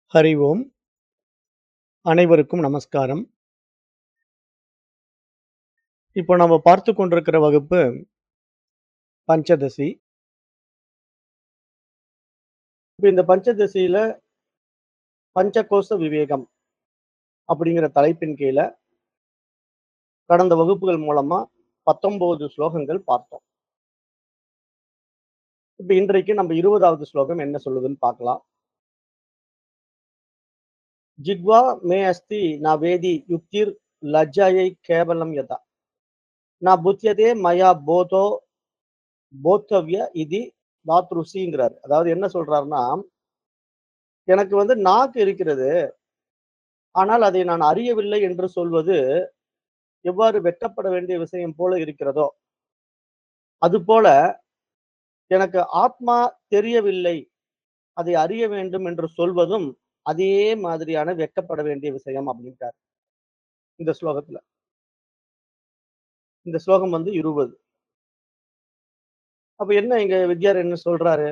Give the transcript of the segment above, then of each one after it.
ஹரி ஓம் அனைவருக்கும் நமஸ்காரம் இப்போ நம்ம பார்த்து கொண்டிருக்கிற வகுப்பு பஞ்சதசி இப்போ இந்த பஞ்சதசியில பஞ்சகோச விவேகம் அப்படிங்கிற தலைப்பின் கீழே கடந்த வகுப்புகள் மூலமா பத்தொன்பது ஸ்லோகங்கள் பார்த்தோம் இப்போ இன்றைக்கு நம்ம இருபதாவது ஸ்லோகம் என்ன சொல்லுதுன்னு பார்க்கலாம் ஜிக்வா மே அஸ்தி நா வேதி யுக்திர் லஜ்ஜாயை கேவலம் யதா நா புத்தியதே மயா போதோ போத்தவ்ய இது தாத்ருசிங்கிறார் அதாவது என்ன சொல்றாருன்னா எனக்கு வந்து நாக்கு இருக்கிறது ஆனால் அதை நான் அறியவில்லை என்று சொல்வது எவ்வாறு வெட்கப்பட வேண்டிய விஷயம் போல இருக்கிறதோ அதுபோல எனக்கு ஆத்மா தெரியவில்லை அதை அறிய வேண்டும் என்று சொல்வதும் அதே மாதிரியான வெட்கப்பட வேண்டிய விஷயம் அப்படின்ட்டார் இந்த ஸ்லோகத்துல இந்த ஸ்லோகம் வந்து இருபது அப்ப என்ன இங்க வித்யார் என்ன சொல்றாரு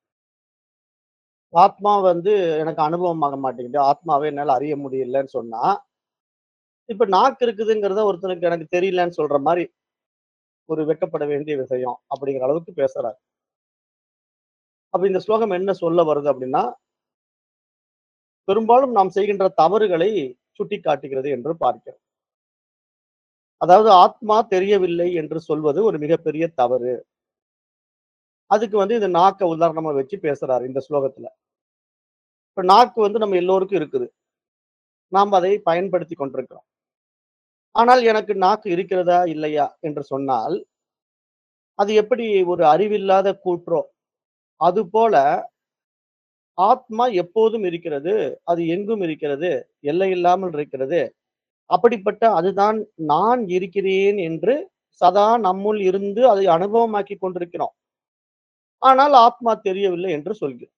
ஆத்மா வந்து எனக்கு அனுபவம் ஆக மாட்டேங்குது ஆத்மாவை என்னால அறிய முடியலன்னு சொன்னா இப்ப நாக்கு இருக்குதுங்கிறத ஒருத்தனுக்கு எனக்கு தெரியலன்னு சொல்ற மாதிரி ஒரு வெட்கப்பட வேண்டிய விஷயம் அப்படிங்கிற அளவுக்கு பேசுறாரு அப்ப இந்த ஸ்லோகம் என்ன சொல்ல வருது அப்படின்னா பெரும்பாலும் நாம் செய்கின்ற தவறுகளை சுட்டி காட்டுகிறது என்று பார்க்கிறோம் அதாவது ஆத்மா தெரியவில்லை என்று சொல்வது ஒரு மிகப்பெரிய தவறு அதுக்கு வந்து இந்த நாக்கை உதாரணமா வச்சு பேசுறாரு இந்த ஸ்லோகத்துல இப்ப நாக்கு வந்து நம்ம எல்லோருக்கும் இருக்குது நாம் அதை பயன்படுத்தி கொண்டிருக்கிறோம் ஆனால் எனக்கு நாக்கு இருக்கிறதா இல்லையா என்று சொன்னால் அது எப்படி ஒரு அறிவில்லாத கூற்றோ அது போல ஆத்மா எப்போதும் இருக்கிறது அது எங்கும் இருக்கிறது எல்லை இல்லாமல் இருக்கிறது அப்படிப்பட்ட அதுதான் நான் இருக்கிறேன் என்று சதா நம்முள் இருந்து அதை அனுபவமாக்கி கொண்டிருக்கிறோம் ஆனால் ஆத்மா தெரியவில்லை என்று சொல்கிறோம்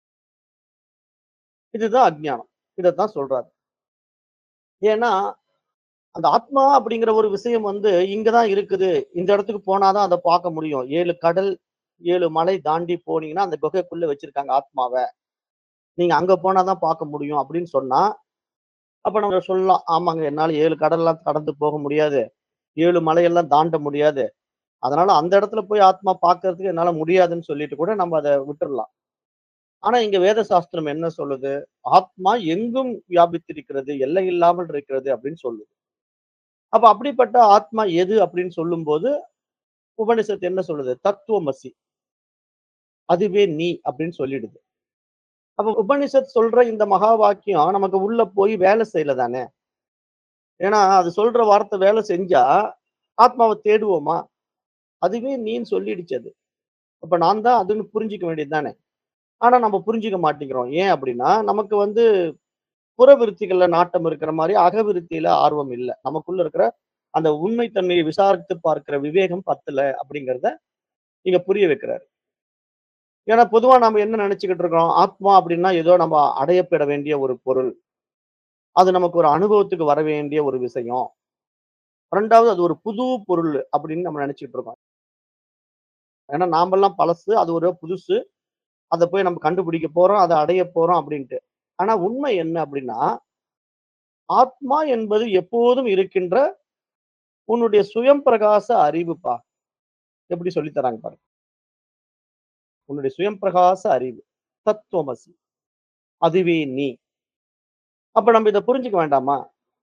இதுதான் அஜ்ஞானம் இதைத்தான் சொல்றாரு ஏன்னா அந்த ஆத்மா அப்படிங்கிற ஒரு விஷயம் வந்து இங்கதான் இருக்குது இந்த இடத்துக்கு போனாதான் அதை பார்க்க முடியும் ஏழு கடல் ஏழு மலை தாண்டி போனீங்கன்னா அந்த குகைக்குள்ள வச்சிருக்காங்க ஆத்மாவை நீங்க அங்க போனாதான் பார்க்க முடியும் அப்படின்னு சொன்னா அப்ப நம்ம சொல்லலாம் ஆமாங்க என்னால ஏழு கடல்லாம் கடந்து போக முடியாது ஏழு மலையெல்லாம் தாண்ட முடியாது அதனால அந்த இடத்துல போய் ஆத்மா பார்க்கறதுக்கு என்னால முடியாதுன்னு சொல்லிட்டு கூட நம்ம அதை விட்டுறலாம் ஆனா இங்க வேத சாஸ்திரம் என்ன சொல்லுது ஆத்மா எங்கும் வியாபித்திருக்கிறது எல்லை இல்லாமல் இருக்கிறது அப்படின்னு சொல்லுது அப்ப அப்படிப்பட்ட ஆத்மா எது அப்படின்னு சொல்லும்போது உபனிஷத்து என்ன சொல்லுது தத்துவமசி அதுவே நீ அப்படின்னு சொல்லிடுது அப்ப உபனிஷத் சொல்ற இந்த மகா வாக்கியம் நமக்கு உள்ள போய் வேலை செய்யல தானே ஏன்னா அது சொல்ற வார்த்தை வேலை செஞ்சா ஆத்மாவை தேடுவோமா அதுவே நீன்னு சொல்லிடுச்சு அது அப்ப நான் தான் அதுன்னு புரிஞ்சிக்க வேண்டியது தானே ஆனா நம்ம புரிஞ்சிக்க மாட்டேங்கிறோம் ஏன் அப்படின்னா நமக்கு வந்து புறவிருத்திகள்ல நாட்டம் இருக்கிற மாதிரி அகவிருத்தியில ஆர்வம் இல்லை நமக்குள்ள இருக்கிற அந்த உண்மைத்தன்மையை விசாரித்து பார்க்கிற விவேகம் பத்தல அப்படிங்கிறத இங்க புரிய வைக்கிறாரு ஏன்னா பொதுவா நம்ம என்ன நினைச்சுக்கிட்டு இருக்கோம் ஆத்மா அப்படின்னா ஏதோ நம்ம அடையப்பட வேண்டிய ஒரு பொருள் அது நமக்கு ஒரு அனுபவத்துக்கு வர வேண்டிய ஒரு விஷயம் ரெண்டாவது அது ஒரு புது பொருள் அப்படின்னு நம்ம நினைச்சுக்கிட்டு இருக்கோம் ஏன்னா நாமெல்லாம் பழசு அது ஒரு புதுசு அதை போய் நம்ம கண்டுபிடிக்க போறோம் அதை அடைய போறோம் அப்படின்ட்டு ஆனா உண்மை என்ன அப்படின்னா ஆத்மா என்பது எப்போதும் இருக்கின்ற உன்னுடைய சுயம் பிரகாச அறிவுப்பா எப்படி சொல்லி தராங்க பாருங்க உன்னுடைய சுயம் பிரகாச அறிவு தத்துவமசி அதுவே நீ அப்ப நம்ம இதை புரிஞ்சுக்க வேண்டாமா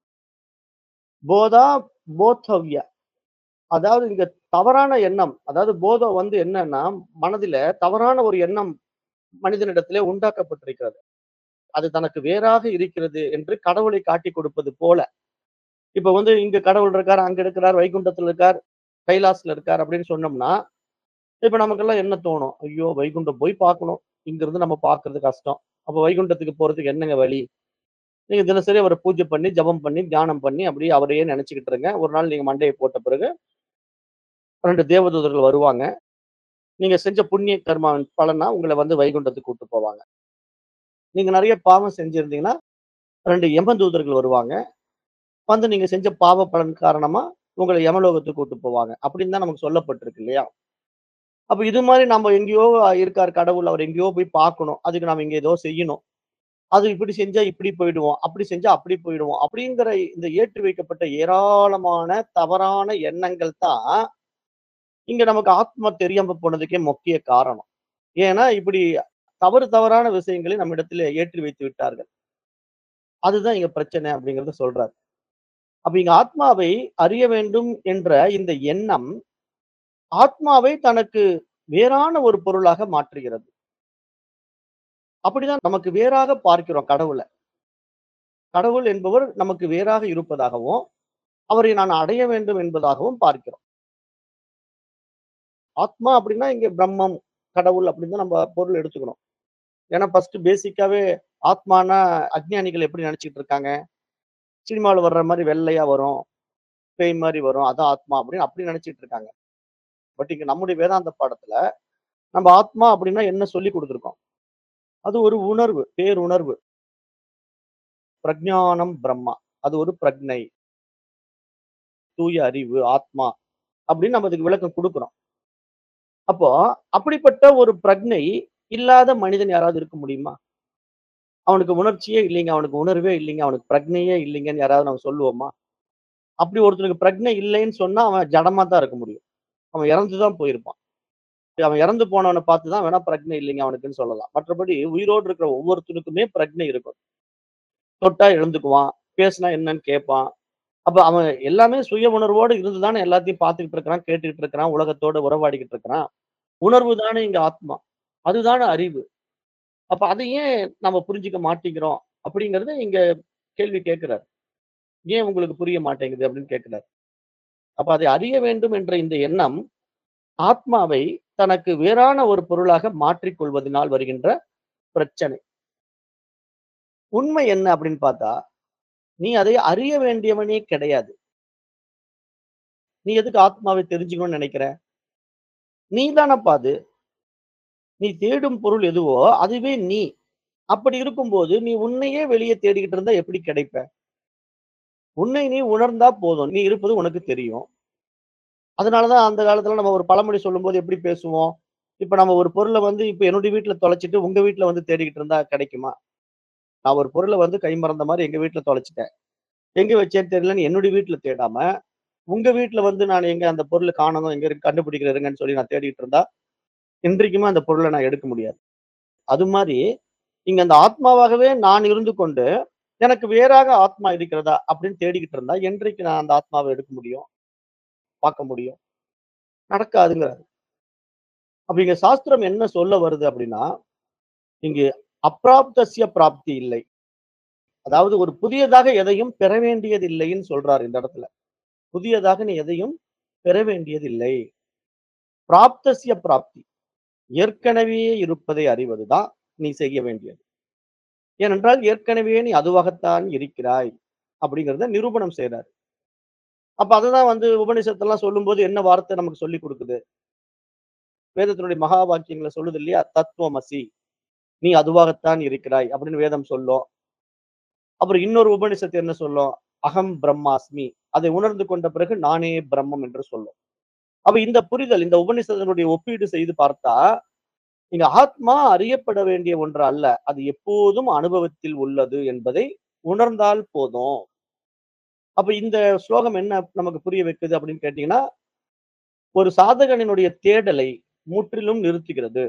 போதா போத்தவ்ய அதாவது இங்க தவறான எண்ணம் அதாவது போதம் வந்து என்னன்னா மனதில தவறான ஒரு எண்ணம் மனிதனிடத்திலே உண்டாக்கப்பட்டிருக்கிறது அது தனக்கு வேறாக இருக்கிறது என்று கடவுளை காட்டி கொடுப்பது போல இப்ப வந்து இங்க கடவுள் இருக்கார் அங்க இருக்கிறார் வைகுண்டத்துல இருக்கார் கைலாஸ்ல இருக்கார் அப்படின்னு சொன்னோம்னா இப்ப நமக்கெல்லாம் என்ன தோணும் ஐயோ வைகுண்டம் போய் பார்க்கணும் இங்க இருந்து நம்ம பார்க்கிறது கஷ்டம் அப்ப வைகுண்டத்துக்கு போறதுக்கு என்னங்க வழி நீங்க தினசரி அவரை பூஜை பண்ணி ஜபம் பண்ணி தியானம் பண்ணி அப்படியே அவரையே நினைச்சுக்கிட்டு இருங்க ஒரு நாள் நீங்க மண்டையை போட்ட பிறகு ரெண்டு தேவதூதர்கள் வருவாங்க நீங்க செஞ்ச புண்ணிய கர்மாவின் பலனா உங்களை வந்து வைகுண்டத்துக்கு கூட்டு போவாங்க நீங்க நிறைய பாவம் செஞ்சிருந்தீங்கன்னா ரெண்டு யமதூதர்கள் வருவாங்க வந்து நீங்க செஞ்ச பாவ பலன் காரணமா உங்களை யமலோகத்துக்கு கூட்டு போவாங்க அப்படின்னு தான் நமக்கு சொல்லப்பட்டிருக்கு இல்லையா அப்ப இது மாதிரி நம்ம எங்கேயோ இருக்கார் கடவுள் அவர் எங்கேயோ போய் பார்க்கணும் அதுக்கு நாம இங்க ஏதோ செய்யணும் அது இப்படி செஞ்சா இப்படி போயிடுவோம். அப்படி செஞ்சா அப்படி போயிடுவோம். அப்படிங்கிற இந்த ஏற்றி வைக்கப்பட்ட ஏராளமான தவறான எண்ணங்கள் தான், இங்க நமக்கு ஆத்மா தெரியாம போனதுக்கே முக்கிய காரணம். ஏன்னா, இப்படி தவறு தவறான விஷயங்களை நம்மிடத்திலே ஏற்றி வைத்து விட்டார்கள். அதுதான் இங்க பிரச்சனை அப்படிங்கிறத சொல்றார். அப்ப இங்க ஆத்மாவை அறிய வேண்டும் என்ற இந்த எண்ணம், ஆத்மாவை தனக்கு வேறான ஒரு பொருளாக மாற்றுகிறது. அப்படிதான் நமக்கு வேறாக பார்க்கிறோம் கடவுள. கடவுள் என்பவர் நமக்கு வேறாக இருப்பதாகவும், அவரை நான் அடைய வேண்டும் என்பதாகவும் பார்க்கிறோம். ஆத்மா அப்படின்னா இங்க பிரம்மம், கடவுள் அப்படின்னு தான் நம்ம பொருள் எடுத்துக்கணும். ஏன்னா ஃபர்ஸ்ட் பேசிக்காவே ஆத்மான்னா அஞ்ஞானிகள் எப்படி நெனச்சுக்கிட்டு இருக்காங்க? சினிமால வர்ற மாரி வெள்ளையா வரும். பேய் மாரி வரும். அதான் ஆத்மா அப்படின்னு அப்படி நெனச்சுட்டு இருக்காங்க. பட் இங்க நம்முடைய வேதாந்த பாடத்துல, நம்ம ஆத்மா அப்படின்னா என்ன சொல்லிக் குடுத்திருக்கோம். அது ஒரு உணர்வு, பேருணர்வு. பிரஜ்ஞானம் பிரம்மா. அது ஒரு பிரக்ஞை. தூய அறிவு, ஆத்மா அப்படின்னு நம்ம அதுக்கு விளக்கம் குடுக்குறோம். அப்போ அப்படிப்பட்ட ஒரு பிரக்ஞை இல்லாத மனிதன் யாராவது இருக்க முடியுமா? அவனுக்கு உணர்ச்சியே இல்லைங்க, அவனுக்கு உணர்வே இல்லைங்க, அவனுக்கு பிரக்ஞையே இல்லைங்கன்னு யாராவது நம்ம சொல்லுவோமா? அப்படி ஒருத்தனுக்கு பிரக்ஞை இல்லைன்னு சொன்னா, அவன் ஜடமா தான் இருக்க முடியும். அவன் இறந்து தான் போயிருப்பான். அவன் இறந்து போனவன பார்த்து தான் வேணா பிரக்ஞை இல்லைங்க அவனுக்குன்னு சொல்லலாம். மற்றபடி உயிரோடு இருக்கிற ஒவ்வொருத்தனுக்குமே பிரக்ஞை இருக்கும். தொட்டா எழுந்துக்குவான். பேசினா என்னன்னு கேட்பான். அப்ப அவன் எல்லாமே சுய உணர்வோடு இருந்து தானே எல்லாத்தையும் பார்த்துக்கிட்டு இருக்கிறான், கேட்டுக்கிட்டு இருக்கிறான், உலகத்தோட உறவாடிக்கிட்டு இருக்கிறான். உணர்வு தானே இங்க ஆத்மா. அதுதானே அறிவு. அப்ப அதை ஏன் நம்ம புரிஞ்சுக்க மாட்டேங்கிறோம்? அப்படிங்கிறத இங்க கேள்வி கேட்கிறார். ஏன் உங்களுக்கு புரிய மாட்டேங்குது அப்படின்னு கேட்கிறார். அப்ப அதை அறிய வேண்டும் என்ற இந்த எண்ணம், ஆத்மாவை தனக்கு வேறான ஒரு பொருளாக மாற்றிக் கொள்வதனால் வருகின்ற பிரச்சனை. உண்மை என்ன அப்படின்னு பார்த்தா, நீ அதை அறிய வேண்டியவனே கிடையாது. நீ எதுக்கு ஆத்மாவை தெரிஞ்சுக்கணும்னு நெனைக்கிற? நீ தானப்பா அது. நீ தேடும் பொருள் எதுவோ, அதுவே நீ. அப்படி இருக்கும்போது, நீ உன்னையே வெளிய தேடிக்கிட்டு இருந்தா எப்படி கிடைப்ப? உன்னை நீ உணர்ந்தா போதும். நீ இருப்பது உனக்கு தெரியும். அதனால தான் அந்த காலத்துல நம்ம ஒரு பழமொழி சொல்லும்போது எப்படி பேசுவோம்? இப்ப நம்ம ஒரு பொருள வந்து இப்ப என்னுடைய வீட்ல தொலைச்சுட்டு, உங்க வீட்ல வந்து தேடிக்கிட்டு இருந்தா கிடைக்குமா? நான் ஒரு பொருள வந்து கைமறந்த மாரி எங்க வீட்ல தொலைச்சுட்டேன். எங்க வச்சேன்னு தெரியலன்னு என்னுடைய வீட்ல தேடாம, உங்க வீட்ல வந்து நான் எங்க அந்த பொருள காணோம், எங்க இருக்கு கண்டுபிடிக்கிறேன் இருங்கன்னு சொல்லி நான் தேடிட்டு இருந்தா, இன்றைக்குமே அந்த பொருள நான் எடுக்க முடியாது. அது மாரி, இங்க அந்த ஆத்மாவாகவே நான் இருந்து கொண்டு, எனக்கு வேறாக ஆத்மா இருக்கிறதா அப்படின்னு தேடிக்கிட்டு இருந்தா, என்றைக்கு நான் அந்த ஆத்மாவ எடுக்க முடியும்? பார்க்க முடியும்? நடக்காதுங்கிறாரு. அப்ப இங்க சாஸ்திரம் என்ன சொல்ல வருது அப்படின்னா, இங்கு அப்ராப்தஸ்ய பிராப்தி இல்லை. அதாவது ஒரு புதியதாக எதையும் பெற வேண்டியதில்லைன்னு சொல்றாரு இந்த இடத்துல. புதியதாக நீ எதையும் பெற வேண்டியதில்லை. பிராப்தஸ்ய பிராப்தி. ஏற்கனவே இருப்பதை அறிவதுதான் நீ செய்ய வேண்டியது. ஏனென்றால் ஏற்கனவே நீ அதுவாகத்தான் இருக்கிறாய். அப்படிங்கிறத நிரூபணம் செய்றாரு. அப்ப அததான் வந்து உபநிஷத்தெல்லாம் சொல்லும்போது என்ன வார்த்தை நமக்கு சொல்லிக் குடுக்குது? வேதத்தினுடைய மகா வாக்கியங்கள சொல்லுது இல்லையா? தத்துவமசி. நீ அதுவாகத்தான் இருக்கிறாய் அப்படின்னு வேதம் சொல்லும். அப்புறம் இன்னொரு உபநிஷத்து என்ன சொல்லும்? அகம் பிரம்மாஸ்மி. அதை உணர்ந்து கொண்ட பிறகு நானே பிரம்மம் என்று சொல்லும். அப்ப இந்த புரிதல், இந்த உபநிஷதனுடைய ஒப்பீடு செய்து பார்த்தா, இங்க ஆத்மா அறியப்பட வேண்டிய ஒன்று அல்ல. அது எப்போதும் அனுபவத்தில் உள்ளது என்பதை உணர்ந்தால் போதும். அப்ப இந்த ஸ்லோகம் என்ன நமக்கு புரிய வைக்குது அப்படின்னு கேட்டீங்கன்னா, ஒரு சாதகனினுடைய தேடலை முற்றிலும் நிறுத்துகிறது.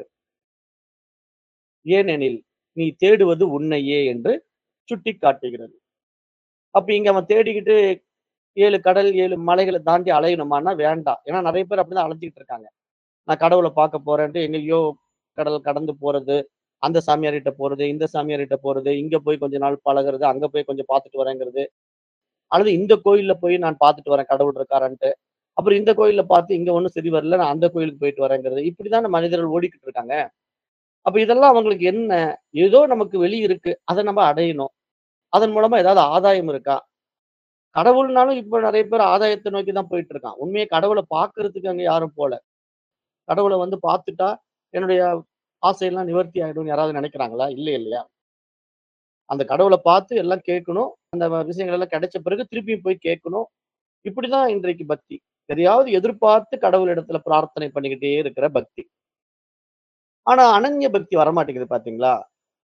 ஏனெனில், நீ தேடுவது உன்னையே என்று சுட்டிக்காட்டுகிறது. அப்ப இங்க அவன் தேடிக்கிட்டு 7 கடல், 7 மலைகள தாண்டி அலையணுமான்னா வேண்டாம். ஏன்னா நெறைய பேர் அப்படிதான் அலைஞ்சுகிட்டு இருக்காங்க. நான் கடவுள பார்க்க போறேன்ட்டு எங்கேயோ கடல் கடந்து போறது, அந்த சாமியார்கிட்ட போறது, இந்த சாமியார்கிட்ட போறது, இங்க போய் கொஞ்ச நாள் பழகுறது, அங்க போய் கொஞ்சம் பார்த்துட்டு வரேங்கிறது. அல்லது இந்த கோயில்ல போய் நான் பார்த்துட்டு வரேன் கடவுள் இருக்காரான்ட்டு. அப்புறம் இந்த கோயில்ல பார்த்து இங்க ஒண்ணும் சரி வரல. நான் அந்த கோயிலுக்கு போயிட்டு வரேங்கிறது. இப்படிதான மனிதர்கள் ஓடிக்கிட்டு இருக்காங்க. அப்ப இதெல்லாம் அவங்களுக்கு என்ன? ஏதோ நமக்கு வெளி இருக்கு. அத நம்ம அடையணும். அதன் மூலமா ஏதாவது ஆதாயம் இருக்கா? கடவுள்னாலும் இப்ப நெறைய பேர் ஆதாயத்த நோக்கி தான் போயிட்டு இருக்கான். உண்மையா கடவுள பார்க்கறதுக்கு அங்க யாரும் போல. கடவுள வந்து பார்த்துட்டா, என்னுடைய ஆசையெல்லாம் நிவர்த்தி ஆயிடும்னு யாராவது நெனைக்கிறாங்களா? இல்ல இல்லையா? அந்த கடவுள பார்த்து எல்லாம் கேட்கணும். அந்த விஷயங்கள் எல்லாம் கிடைச்ச பிறகு திருப்பியும் போய் கேட்கணும். இப்படிதான் இன்றைக்கு பக்தி. எதையாவது எதிர்பார்த்து கடவுளிடத்துல பிரார்த்தனை பண்ணிக்கிட்டே இருக்கிற பக்தி. ஆனா அனன்ய பக்தி வரமாட்டேங்குது பார்த்தீங்களா?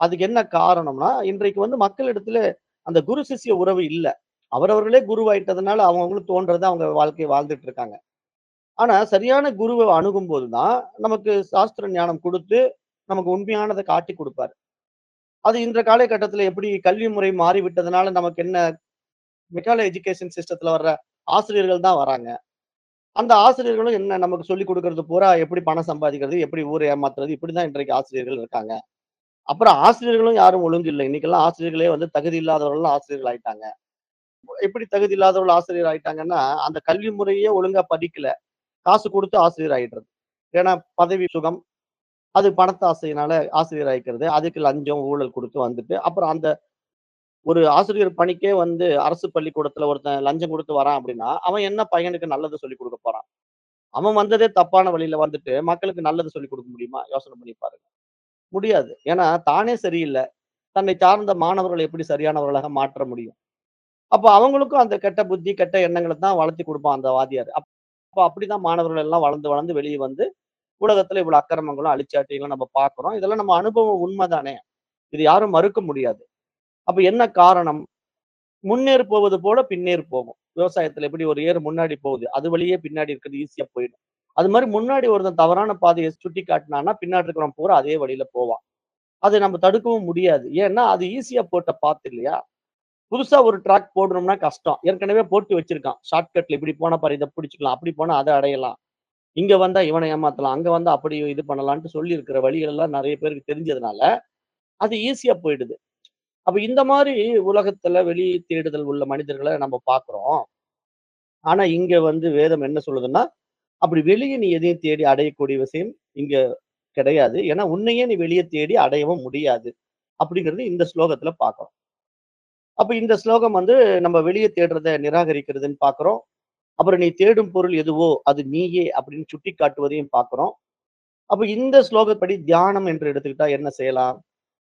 அதுக்கு என்ன காரணம்னா, இன்றைக்கு வந்து மக்களிடத்துல அந்த குரு சிஷ்ய உறவு இல்ல. அவரவர்களே குருவாயிட்டதுனால அவங்கவங்களுக்கு தோன்றத அவங்க வாழ்க்கைய வாழ்ந்துட்டு இருக்காங்க. ஆனா, சரியான குருவ அணுகும்போது தான், நமக்கு சாஸ்திர ஞானம் குடுத்து, நமக்கு உண்மையானத காட்டிக் குடுப்பாரு. அது இன்ற காலகட்டத்தில எப்படி கல்வி முறை மாறிவிட்டதுனால நமக்கு என்ன மெக்காலே எஜுகேஷன் சிஸ்டத்துல வர்ற ஆசிரியர்கள் தான் வராங்க. அந்த ஆசிரியர்களும் என்ன நமக்கு சொல்லிக் குடுக்கறது பூரா எப்படி பணம் சம்பாதிக்கிறது, எப்படி ஊர ஏமாத்துறது, இப்படிதான் இன்றைக்கு ஆசிரியர்கள் இருக்காங்க. அப்புறம் ஆசிரியர்களும் யாரும் ஒழுங்கு இல்ல. இன்னைக்கெல்லாம் ஆசிரியர்களே வந்து தகுதி இல்லாதவர்கள்லாம் ஆசிரியர்கள் ஆயிட்டாங்க. எப்படி தகுதி இல்லாதவர்கள் ஆசிரியர் ஆயிட்டாங்கன்னா, அந்த கல்வி முறையே ஒழுங்கா படிக்கல. காசு குடுத்து ஆசிரியர் ஆயிடுறது. ஏன்னா பதவி சுகம், அது பணத்து ஆசையினால ஆசிரியர் ஆயிக்கிறது. அதுக்கு லஞ்சம், ஊழல் குடுத்து வந்துட்டு, அப்புறம் அந்த ஒரு ஆசிரியர் பணிக்கே வந்து அரசு பள்ளிக்கூடத்துல ஒருத்தன் லஞ்சம் குடுத்து வரான் அப்படின்னா, அவன் என்ன பையனுக்கு நல்லது சொல்லிக் குடுக்க போறான்? அவன் வந்ததே தப்பான வழியில வந்துட்டு, மக்களுக்கு நல்லது சொல்லிக் குடுக்க முடியுமா? யோசனை பண்ணி பாருங்க. முடியாது. ஏன்னா தானே சரியில்ல. தன்னை சார்ந்த மாணவர்களை எப்படி சரியானவர்களாக மாற்ற முடியும்? அப்ப அவங்களுக்கும் அந்த கெட்ட புத்தி, கெட்ட எண்ணங்கள தான் வளர்த்தி குடுப்பான் அந்த வாத்தியார். அப்ப அப்படிதான் மாணவர்கள் எல்லாம் வளர்ந்து, வளர்ந்து வெளிய வந்து, உலகத்துல இவ்வளவு அக்கிரமங்களும், அழிச்சாட்டியங்களும் நம்ம பார்க்கிறோம். இதெல்லாம் நம்ம அனுபவம் உண்மதானே. இது யாரும் மறுக்க முடியாது. அப்ப என்ன காரணம்? முன்னேறி போவது போல பின்னேறி போகும். விவசாயத்துல எப்படி ஒரு ஏர் முன்னாடி போகுது. அது வழியே பின்னாடி இருக்கிறது ஈஸியா போயிடும். அது மாரி முன்னாடி ஒருத்தன் தவறான பாதைய சுட்டிக் காட்டினான்னா, பின்னாடி இருக்கிறவன் பூரா அதே வழியில போவான். அத நம்ம தடுக்கவும் முடியாது. ஏன்னா, அது ஈஸியா போட்ட பாத் இல்லையா? புதுசா ஒரு ட்ராக் போடணும்னா கஷ்டம். ஏற்கனவே போட்டு வச்சிருக்கான். ஷார்ட்கட்ல இப்படி போனா பாரு இத பிடிச்சுக்கலாம். அப்படி போனா அத அடையலாம். இங்க வந்தா இவன ஏமாத்தலாம். அங்க வந்தா அப்படி இது பண்ணலான்ட்டு சொல்லி இருக்கிற வழிகள் எல்லாம் நெறைய பேருக்கு தெரிஞ்சதுனால, அது ஈஸியா போயிடுது. அப்ப இந்த மாரி உலகத்துல வெளி தேடுதல் உள்ள மனிதர்கள நம்ம பார்க்கிறோம். ஆனா, இங்க வந்து வேதம் என்ன சொல்லுதுன்னா, அப்படி வெளிய நீ எதையும் தேடி அடையக்கூடிய விஷயம் இங்க கிடையாது. ஏன்னா, உன்னையே நீ வெளிய தேடி அடையவும் முடியாது. அப்படிங்கிறது இந்த ஸ்லோகத்துல பார்க்கிறோம். அப்ப இந்த ஸ்லோகம் வந்து நம்ம வெளிய தேடுறத நிராகரிக்கிறதுன்னு பார்க்கிறோம். அப்புறம் நீ தேடும் பொருள் எதுவோ அது நீயே அப்படின்னு சுட்டிக்காட்டுவதையும் பார்க்கிறோம். அப்ப இந்த ஸ்லோகப்படி தியானம் என்று எடுத்துக்கிட்டா என்ன செய்யலாம்?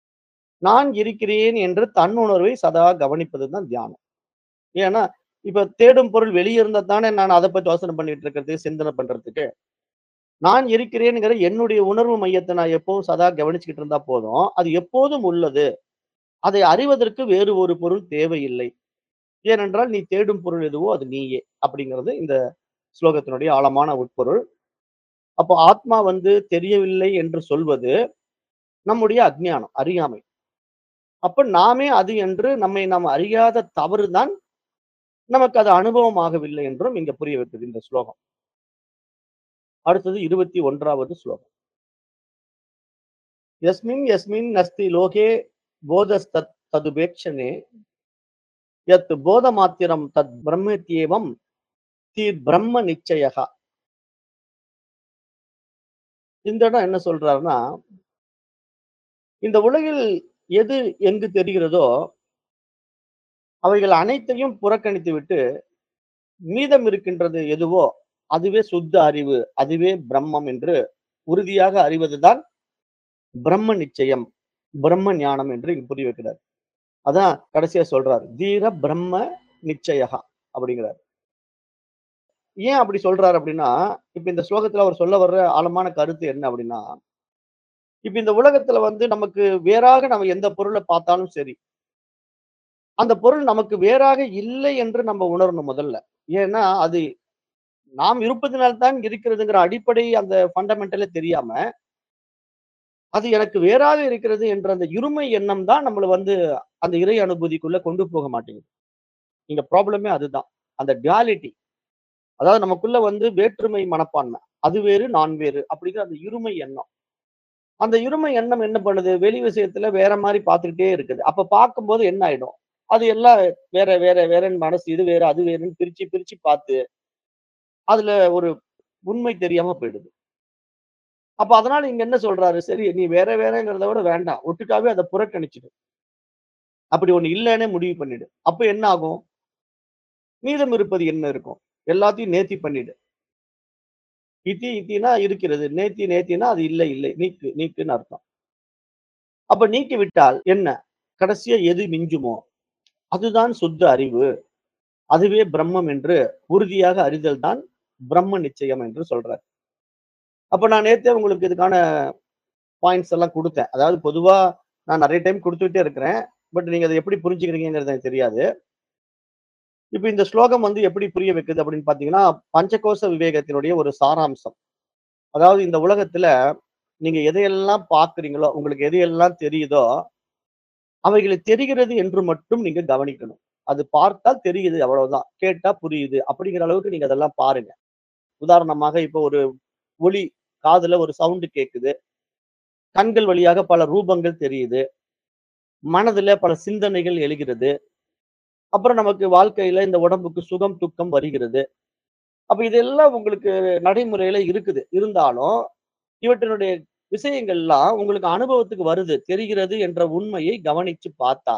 நான் இருக்கிறேன் என்று தன்னுணர்வை சதா கவனிப்பது தான் தியானம். ஏன்னா, இப்ப தேடும் பொருள் வெளிய இருந்தா தானே நான் அத பத்தி யோசனை பண்ணிட்டு இருக்கிறதுக்கு, சிந்தனை பண்றதுக்கு. நான் இருக்கிறேன்ங்கிற என்னுடைய உணர்வு மையத்த நான் எப்பவும் சதா கவனிச்சுக்கிட்டு இருந்தா போதும். அது எப்போதும் உள்ளது. அதை அறிவதற்கு வேறு ஒரு பொருள் தேவையில்லை. ஏனென்றால் நீ தேடும் பொருள் எதுவோ அது நீயே. அப்படிங்கிறது இந்த ஸ்லோகத்தினுடைய ஆழமான உட்பொருள். அப்போ ஆத்மா வந்து தெரியவில்லை என்று சொல்வது நம்முடைய அஞ்ஞானம், அறியாமை. அப்ப நாமே அது என்று நம்மை நாம் அறியாத தவறு தான் நமக்கு அது அனுபவம் ஆகவில்லை என்றும் இங்க புரிய வைக்குது இந்த ஸ்லோகம். அடுத்தது 21வது ஸ்லோகம். யஸ்மின் யஸ்மின் நஸ்தி லோகே போதஸ்தத் ததுபேக்ஷனே யத் போதமாத்திரம் தத் பிரம்மத்யேவம் தீர் பிரம்ம நிச்சயகா. இந்த இடம் என்ன சொல்றாருன்னா, இந்த உலகில் எது எங்கு தெரிகிறதோ அவைகள் அனைத்தையும் புறக்கணித்துவிட்டு, மீதம் இருக்கின்றது எதுவோ அதுவே சுத்த அறிவு. அதுவே பிரம்மம் என்று உறுதியாக அறிவதுதான் பிரம்ம நிச்சயம், பிரம்ம ஞானம் என்று இங்க புரிய வைக்கிறார். அதான் கடைசியா சொல்றார். தீர பிரம்ம நிச்சயகா அப்படிங்கிறார். ஏன் அப்படி சொல்றாரு அப்படின்னா, இப்ப இந்த ஸ்லோகத்துல அவர் சொல்ல வர்ற ஆழமான கருத்து என்ன அப்படின்னா, இப்ப இந்த உலகத்துல வந்து நமக்கு வேறாக நம்ம எந்த பொருள பார்த்தாலும் சரி. அந்த பொருள் நமக்கு வேறாக இல்லை என்று நம்ம உணரணும் முதல்ல. ஏன்னா, அது நாம் இருப்பதினால் தான் இருக்கிறதுங்கிற அடிப்படை அந்த ஃபண்டமெண்டலே தெரியாம, அது எனக்கு வேறாக இருக்கிறது என்ற அந்த இருமை எண்ணம் தான் நம்மள வந்து அந்த இறை அனுபூதிக்குள்ள கொண்டு போக மாட்டேங்குது. இங்க ப்ராப்ளமே அதுதான். அந்த டுயாலிட்டி. அதாவது நமக்குள்ள வந்து வேற்றுமை மனப்பான்மை. அது வேறு, நான் வேறு அப்படிங்கிற அந்த இருமை எண்ணம். அந்த இருமை எண்ணம் என்ன பண்ணுது? வெளி விஷயத்துல வேற மாரி பார்த்துக்கிட்டே இருக்குது. அப்ப பார்க்கும்போது என்ன ஆயிடும்? அது எல்லாம் வேற, வேற, வேறன்னு மனசு இது வேற, அது வேறுன்னு பிரிச்சு, பிரிச்சு பார்த்து, அதுல ஒரு உண்மை தெரியாம போயிடுது. அப்ப அதனால இங்க என்ன சொல்றாரு? சரி நீ வேற வேறங்கிறத விட வேண்டாம். ஒட்டுக்காவே அத புறக்கணிச்சுடு. அப்படி ஒண்ணு இல்லன்னே முடிவு பண்ணிடு. அப்ப என்ன ஆகும்? மீதம் இருப்பது என்ன இருக்கும்? எல்லாத்தையும் நேர்த்தி பண்ணிடு. இத்தி இத்தினா இருக்கிறது. நேத்தி நேத்தினா அது இல்லை இல்லை. நீக்கு நீக்குன்னு அர்த்தம். அப்ப நீக்கி விட்டால் என்ன? கடைசியா எது மிஞ்சுமோ, அதுதான் சுத்த அறிவு. அதுவே பிரம்மம் என்று உறுதியாக அறிதல் தான் பிரம்ம நிச்சயம் என்று சொல்றார். அப்ப நான் நேத்தே உங்களுக்கு இதுக்கான பாயிண்ட்ஸ் எல்லாம் குடுத்தேன். அதாவது பொதுவா நான் நிறைய டைம் குடுத்துக்கிட்டே இருக்கிறேன். பட் நீங்க அத எப்படி புரிஞ்சுக்கிறீங்கங்கிறது எனக்கு தெரியாது. இப்ப இந்த ஸ்லோகம் வந்து எப்படி புரிய வைக்குது அப்படின்னு பார்த்தீங்கன்னா, பஞ்சகோச விவேகத்தினுடைய ஒரு சாராம்சம். அதாவது இந்த உலகத்துல நீங்க எதையெல்லாம் பார்க்கிறீங்களோ, உங்களுக்கு எதையெல்லாம் தெரியுதோ, அவைகளை தெரிகிறது என்று மட்டும் நீங்க கவனிக்கணும். அது பார்த்தால் தெரியுது அவ்வளவுதான். கேட்டா புரியுது. அப்படிங்கிற அளவுக்கு நீங்க அதெல்லாம் பாருங்க. உதாரணமாக இப்போ ஒரு ஒலி, காதுல ஒரு சவுண்ட் கேட்குது. கண்கள் வழியாக பல ரூபங்கள் தெரியுது. மனதுல பல சிந்தனைகள் எழுகிறது. அப்புறம் நமக்கு வாழ்க்கையில இந்த உடம்புக்கு சுகம், துக்கம் வருகிறது. அப்ப இதெல்லாம் உங்களுக்கு நடைமுறையில இருக்குது. இருந்தாலும், இவற்றினுடைய விஷயங்கள்லாம் உங்களுக்கு அனுபவத்துக்கு வருது. தெரிகிறது என்ற உண்மையை கவனிச்சு பார்த்தா,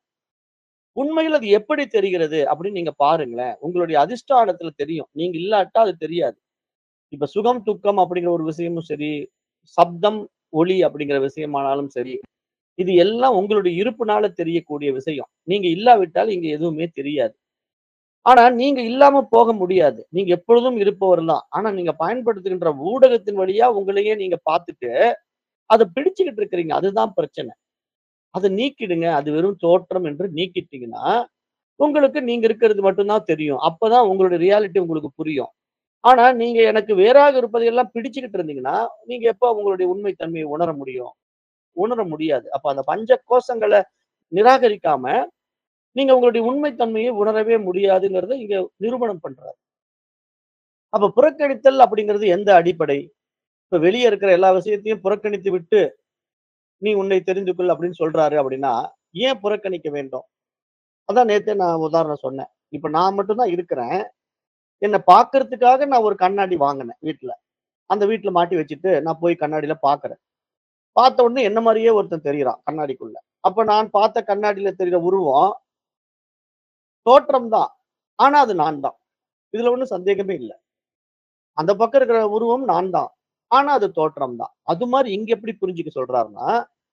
உண்மையில் அது எப்படி தெரிகிறது அப்படின்னு நீங்க பாருங்களேன். உங்களுடைய அதிஷ்டானத்துல தெரியும். நீங்க இல்லாட்டா அது தெரியாது. இப்ப சுகம், துக்கம் அப்படிங்கிற ஒரு விஷயமும் சரி, சப்தம், ஒலி அப்படிங்கிற விஷயமானாலும் சரி, இது எல்லாம் உங்களுடைய இருப்புனால தெரியக்கூடிய விஷயம். நீங்க இல்லாவிட்டால் இங்க எதுவுமே தெரியாது. ஆனா நீங்க இல்லாம போக முடியாது. நீங்க எப்பொழுதும் இருப்பவர் தான். ஆனா நீங்க பயன்படுத்துகின்ற ஊடகத்தின் வழியா உங்களையே நீங்க பார்த்துட்டு, அத பிடிச்சுக்கிட்டு இருக்கிறீங்க. அதுதான் பிரச்சனை. அத நீக்கிடுங்க. அது வெறும் தோற்றம் என்று நீக்கிட்டீங்கன்னா, உங்களுக்கு நீங்க இருக்கிறது மட்டும் தான் தெரியும். அப்பதான் உங்களுடைய ரியாலிட்டி உங்களுக்கு புரியும். ஆனா நீங்க எனக்கு வேறாக இருப்பதையெல்லாம் பிடிச்சுக்கிட்டு இருந்தீங்கன்னா, நீங்க எப்ப உங்களுடைய உண்மை தன்மையை உணர முடியும்? உணர முடியாது. அப்ப அந்த பஞ்ச கோஷங்கள நிராகரிக்காம, நீங்க உங்களுடைய உண்மை தன்மையை உணரவே முடியாதுங்கிறத இங்க நிரூபணம் பண்றாரு. அப்ப புறக்கணித்தல் அப்படிங்கிறது எந்த அடிப்படை? இப்ப வெளிய இருக்கிற எல்லா விஷயத்தையும் புறக்கணித்து விட்டு, "நீ உன்னை தெரிந்து கொள்" அப்படின்னு சொல்றாரு அப்படின்னா, ஏன் புறக்கணிக்க வேண்டும்? அதான் நேத்தே நான் உதாரணம் சொன்னேன். இப்ப நான் மட்டும் தான் இருக்கிறேன். என்ன பார்க்கறதுக்காக நான் ஒரு கண்ணாடி வாங்குனேன் வீட்ல. அந்த வீட்ல மாட்டி வச்சுட்டு, நான் போய் கண்ணாடில பார்க்கிறேன். பார்த்த உடனே என்ன மாரியே ஒருத்தன் தெரியிறான் கண்ணாடிக்குள்ள. அப்ப நான் பார்த்த கண்ணாடில தெரியிற உருவம் தோற்றம் தான். ஆனா அது நான் தான். இதுல ஒண்ணும் சந்தேகமே இல்ல. அந்த பக்கம் இருக்கிற உருவம் நான் தான். ஆனா அது தோற்றம் தான். அது மாரி இங்க எப்படி புரிஞ்சுக்க சொல்றாருன்னா,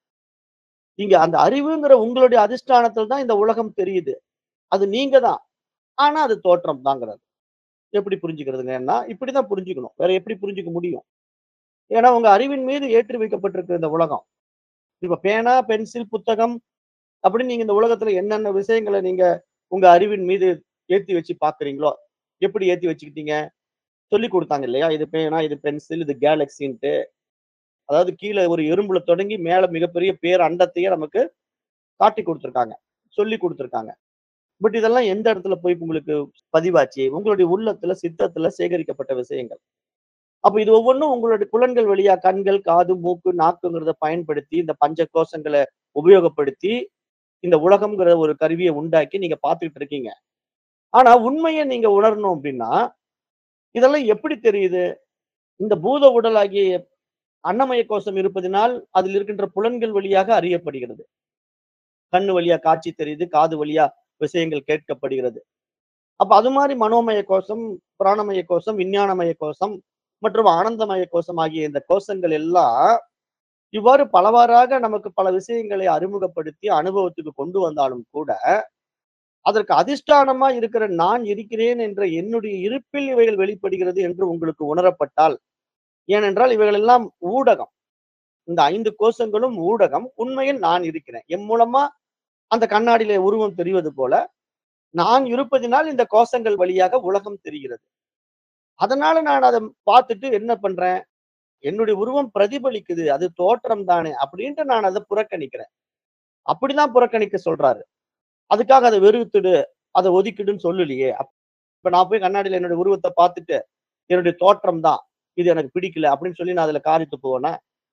இங்க அந்த அறிவுங்கிற உங்களுடைய அதிஷ்டானத்துல தான் இந்த உலகம் தெரியுது. அது நீங்க தான். ஆனா அது தோற்றம் தாங்கிறாரு. எப்படி புரிஞ்சுக்கிறதுங்கன்னா, இப்படிதான் புரிஞ்சுக்கணும். வேற எப்படி புரிஞ்சுக்க முடியும்? ஏன்னா உங்க அறிவின் மீது ஏற்றி வைக்கப்பட்டிருக்கிற இந்த உலகம். இப்ப பேனா, பென்சில், புத்தகம் அப்படின்னு நீங்க இந்த உலகத்துல என்னென்ன விஷயங்கள நீங்க உங்க அறிவின் மீது ஏத்தி வச்சு பார்க்கிறீங்களோ, எப்படி ஏத்தி வச்சுக்கிட்டீங்க? சொல்லிக் குடுத்தாங்க இல்லையா? இது பேனா, இது பென்சில், இது கேலக்ஸின்ட்டு. அதாவது கீழ ஒரு எறும்புல தொடங்கி மேல மிகப்பெரிய பேர் அண்டத்தையே நமக்கு காட்டிக் குடுத்திருக்காங்க. சொல்லிக் குடுத்திருக்காங்க. பட் இதெல்லாம் எந்த இடத்துல போய் உங்களுக்கு பதிவாச்சு? உங்களுடைய உள்ளத்துல, சித்தத்துல சேகரிக்கப்பட்ட விஷயங்கள். அப்ப இது ஒவ்வொன்னும் உங்களுடைய புலன்கள் வழியா கண்கள், காது, மூக்கு, நாக்குங்கிறத பயன்படுத்தி, இந்த பஞ்ச கோஷங்கள உபயோகப்படுத்தி, இந்த உலகம்ங்கிற ஒரு கருவிய உண்டாக்கி நீங்க பார்த்துக்கிட்டு இருக்கீங்க. ஆனா உண்மைய நீங்க உணரணும் அப்படின்னா, இதெல்லாம் எப்படி தெரியுது? இந்த பூத உடலாகிய அன்னமய கோஷம் இருப்பதினால், அதில் இருக்கின்ற புலன்கள் வழியாக அறியப்படுகிறது. கண்ணு வழியா காட்சி தெரியுது. காது வழியா விஷயங்கள் கேட்கப்படுகிறது. அப்ப அது மாரி மனோமய கோஷம், பிராணமய கோஷம், விஞ்ஞானமய கோஷம் மற்றும் ஆனந்தமய கோஷம் ஆகிய இந்த கோஷங்கள் எல்லாம், இவ்வாறு பலவாறாக நமக்கு பல விஷயங்களை அறிமுகப்படுத்தி அனுபவத்துக்கு கொண்டு வந்தாலும் கூட, அதற்கு அதிஷ்டானமா இருக்கிற நான் இருக்கிறேன் என்ற என்னுடைய இருப்பில் இவைகள் வெளிப்படுகிறது என்று உங்களுக்கு உணரப்பட்டால், ஏனென்றால் இவைகள் எல்லாம் ஊடகம். இந்த 5 கோஷங்களும் ஊடகம். உண்மையில் நான் இருக்கிறேன். என் மூலமா அந்த கண்ணாடியில உருவம் தெரிவது போல, நான் இருப்பதினால் இந்த கோஷங்கள் வழியாக உலகம் தெரிகிறது. அதனால நான் அத பார்த்துட்டு என்ன பண்றேன்? என்னுடைய உருவம் பிரதிபலிக்குது. அது தோற்றம் தானே அப்படின்ட்டு நான் அத புறக்கணிக்கிறேன். அப்படிதான் புறக்கணிக்க சொல்றாரு. அதுக்காக அத வெறுத்துடு, அத ஒதுக்கிடுன்னு சொல்லலையே. அப் இப்ப நான் போய் கண்ணாடியில என்னுடைய உருவத்த பார்த்துட்டு, என்னுடைய தோற்றம் தான். இது எனக்கு பிடிக்கல அப்படின்னு சொல்லி நான் அதுல காரி துப்புவேனா?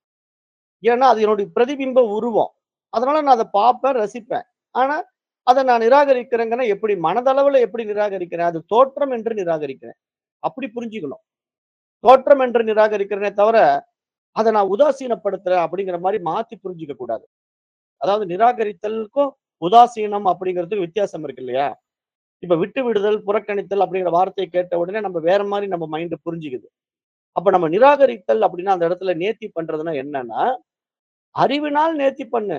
ஏன்னா அது என்னுடைய பிரதிபிம்ப உருவம். அதனால நான் அத பார்ப்பேன், ரசிப்பேன். ஆனா, அத நான் நிராகரிக்கிறேங்கன்னா எப்படி? மனதளவுல எப்படி நிராகரிக்கிறேன்? அது தோற்றம் என்று நிராகரிக்கிறேன். அப்படி புரிஞ்சுக்கணும். தோற்றம் என்று நிராகரிக்கிறேனே தவிர, அத நான் உதாசீனப்படுத்துறேன் அப்படிங்கிற மாரி மாத்தி புரிஞ்சுக்க கூடாது. அதாவது நிராகரித்தலுக்கும், உதாசீனம் அப்படிங்கிறதுக்கும் வித்தியாசம் இருக்கு இல்லையா? இப்ப விட்டு விடுதல், புறக்கணித்தல் அப்படிங்கிற வார்த்தைய கேட்ட உடனே நம்ம வேற மாரி நம்ம மைண்ட் புரிஞ்சுக்குது. அப்ப நம்ம நிராகரித்தல் அப்படின்னா அந்த இடத்துல நேர்த்தி பண்றதுன்னா என்னன்னா, அறிவினால் நேர்த்தி பண்ணு.